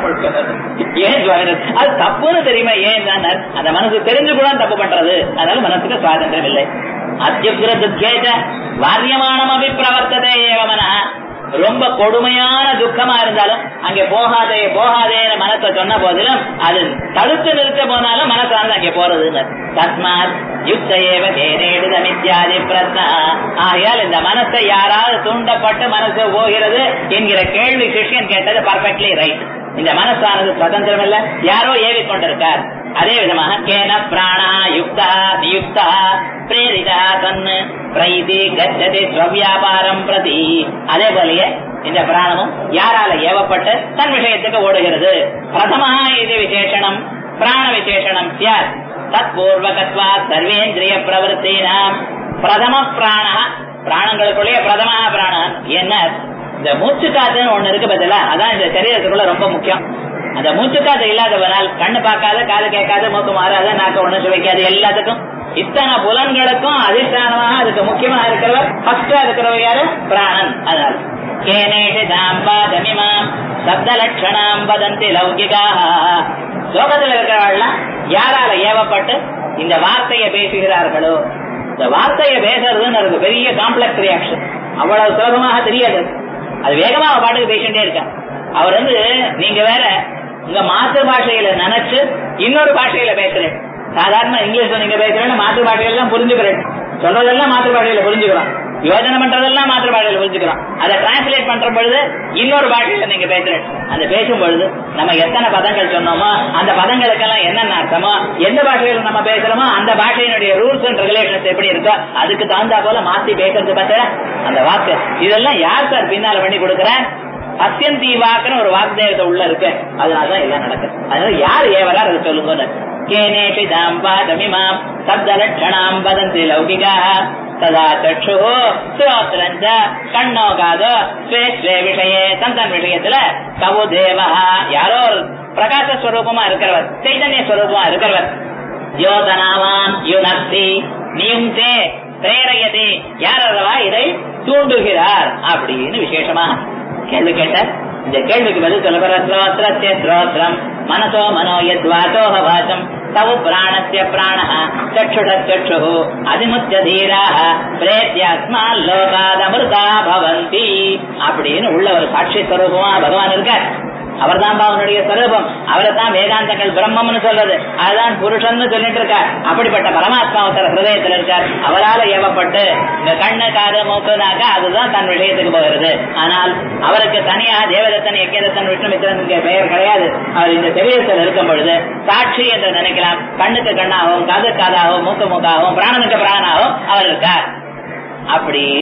ஏன் அது தப்புன்னு தெரியுமா ஏன் அந்த மனசு தெரிஞ்சு கூட தப்பு பண்றது அதனால மனசுக்கு சுவாதந்திரம் இல்லை அத்தியுகிரதுக்கேஜ வாரியமானம் அபிப்பிரவர்த்ததே ஏவமன ரொம்ப கொடுமையான துக்கமா இருந்தாலும் அங்கே போகாதே போகாதேன்னு மனசை சொன்ன போதிலும் அது தடுத்து நிறுத்த போனாலும் மனசானது அங்கே போறதுன்னு தஸ்மாத் யுக்த ஏவ தேனேடுதமித்யாதி பிரத்னா ஆகையால் இந்த மனசை யாராவது தூண்டப்பட்டு மனசு போகிறது என்கிற கேள்வி சிஷ்யன் கேட்டது பர்ஃபெக்ட்லி ரைட் இந்த மனசானது சுதந்திரம் இல்ல யாரோ ஏவி கொண்டிருக்கார் அதே விதமாக கேன பிராணா யுக்தா நியுக்தா பிரேரிதா தன்னு பிரைதி கச்சதி ஸ்வவியாபாரம் பிரதி அதே போலயே இந்த பிராணமும் யாரால ஏவப்பட்டு தன் விஷயத்துக்கு ஓடுகிறது பிரதமா இது விசேஷனம் பிராண விசேஷனம் சியாத் தத்பூர்வகத்வா சர்வேந்திரிய பிரவருத்தினாம் பிரதம பிராண பிராணங்களுக்குள்ளேயே பிரதம பிராணன் என்ன இந்த மூச்சு காத்துன்னு ஒண்ணு இருக்கு பதிலா அதான் இந்த சரீரத்துக்குள்ள ரொம்ப முக்கியம் அந்த மூச்சு காத்து இல்லாதவனால் கண்ணு பார்க்காத காது கேட்காத மூக்கு மாறாத நாக்க ஒண்ணு சுவைக்காது எல்லாத்துக்கும் இத்தனை புலன்களுக்கும் அதிஷ்டானமாக அதுக்கு முக்கியமாக இருக்கிறவர் ஃபர்ஸ்டா இருக்கிறவர் யாரு பிராணன் அதனால கேனேஷு தாம்பா தமிமாம் சப்த லட்சணாம் வதந்தி லௌகிகாக லோகத்தில் இருக்கிறவர்கள்லாம் யாரால ஏவப்பட்டு இந்த வார்த்தையை பேசுகிறார்களோ இந்த வார்த்தையை பேசுறதுன்னு இருக்கு பெரிய காம்ப்ளெக்ஸ் ரியாக்ஷன் அவ்வளவு சுலபமாக தெரியாது அது வேகமா அவ பாட்டுக்கு பேசிட்டே இருக்கா அவர் வந்து நீங்க வேற உங்க மாத்திரு பாஷையில நினைச்சு இன்னொரு பாஷையில பேசுறேன் சாதாரண இங்கிலீஷ்ல நீங்க பேசுறேன்னு மாத்திரு பாஷையில தான் புரிஞ்சுக்கிறேன் சொல்றதெல்லாம் மாத்திரு பாஷையில புரிஞ்சுக்கிறோம் யோஜனை பண்றதெல்லாம் மாத்திரு பாஷையில புரிஞ்சுக்கிறோம் அதை டிரான்ஸ்லேட் பண்ற பொழுது இன்னொரு பாஷையில நீங்க பேசுறேன் அந்த பேசும் பொழுது நம்ம எத்தனை பதங்கள் சொன்னோமோ அந்த பதங்களுக்கெல்லாம் என்னென்ன அர்த்தமோ எந்த பாஷையில நம்ம பேசுறோமோ அந்த பாஷையினுடைய ரூல்ஸ் அண்ட் ரெகுலேஷன்ஸ் எப்படி இருக்கோ அதுக்கு தகுந்தா போல மாத்தி பேசுறது பார்த்தா அந்த வாக்கு இதெல்லாம் யார் சார் பின்னால பண்ணி கொடுக்குறேன் அத்தியந்தி வாக்குன்னு ஒரு வாக்குதேவத்தை உள்ள இருக்கு அதனாலதான் எல்லாம் நடக்குது அதனால யார் ஏவரார் அதை சொல்லுங்க கேனேபி தாம்பா தமிமாம் சப்த லட்சணாம் வதந்தி லௌகிகா ததா சக்ஷு ஸ்ரோத்ரஞ்ச கண்ணோ காதோ ஸ்வே ஸ்வே விஷயே தன் தன் விஷயத்துல கவு தேவா யாரோ ஒரு பிரகாச ஸ்வரூபமா இருக்கிறவர் சைதன்ய ஸ்வரூபமா இருக்கிறவர் யோதனாவான் யுனக்தி நியுங்கே பிரேரயதி யார் அல்லவா இதை தூண்டுகிறார் அப்படின்னு விசேஷமா கேள்வி கேட்ட இந்த கேள்விக்கு பதில் சொல்லுகிற ஸ்ரோத்ரத்திய ஸ்ரோத்ரம் மனசோ மனோ யத்வாசோஹ வாசம் தவு பிராணஸ்ய பிராண சक्षुட சक्षु அதிமுத்திய தீராக பிரேத்தியாத்மா லோகாதமிருதா பவந்தி அப்படின்னு உள்ள ஒரு சாட்சி ஸ்வரூபமா பகவான் இருக்கார் அவர்தான் அவனுடைய ஸ்வரூபம் அவரை தான் வேதாந்தங்கள் பிரம்மம்னு சொல்றது அதுதான் புருஷன்னு சொல்லிட்டு இருக்கார் அப்படிப்பட்ட பரமாத்மா ஒருத்தர் ஹிருதயத்தில் இருக்கார் அவரால் ஏவப்பட்டு இந்த கண்ணு காது மூக்கு நாக்க அதுதான் தன் விஷயத்துக்கு போகிறது ஆனால் அவருக்கு தனியாக தேவதத்தன் யக்கியதத்தன் விஷ்ணுமித்திரன் பெயர் கிடையாது அவர் இந்த சரீரத்தில் இருக்கும் பொழுது சாட்சி என்று நினைக்கலாம் கண்ணுக்கு கண்ணாகவும் காது காதாகவும் மூக்கு மூக்காகவும் பிராணனுக்கு பிராணனாகவும் அவர் இருக்கார் அப்படி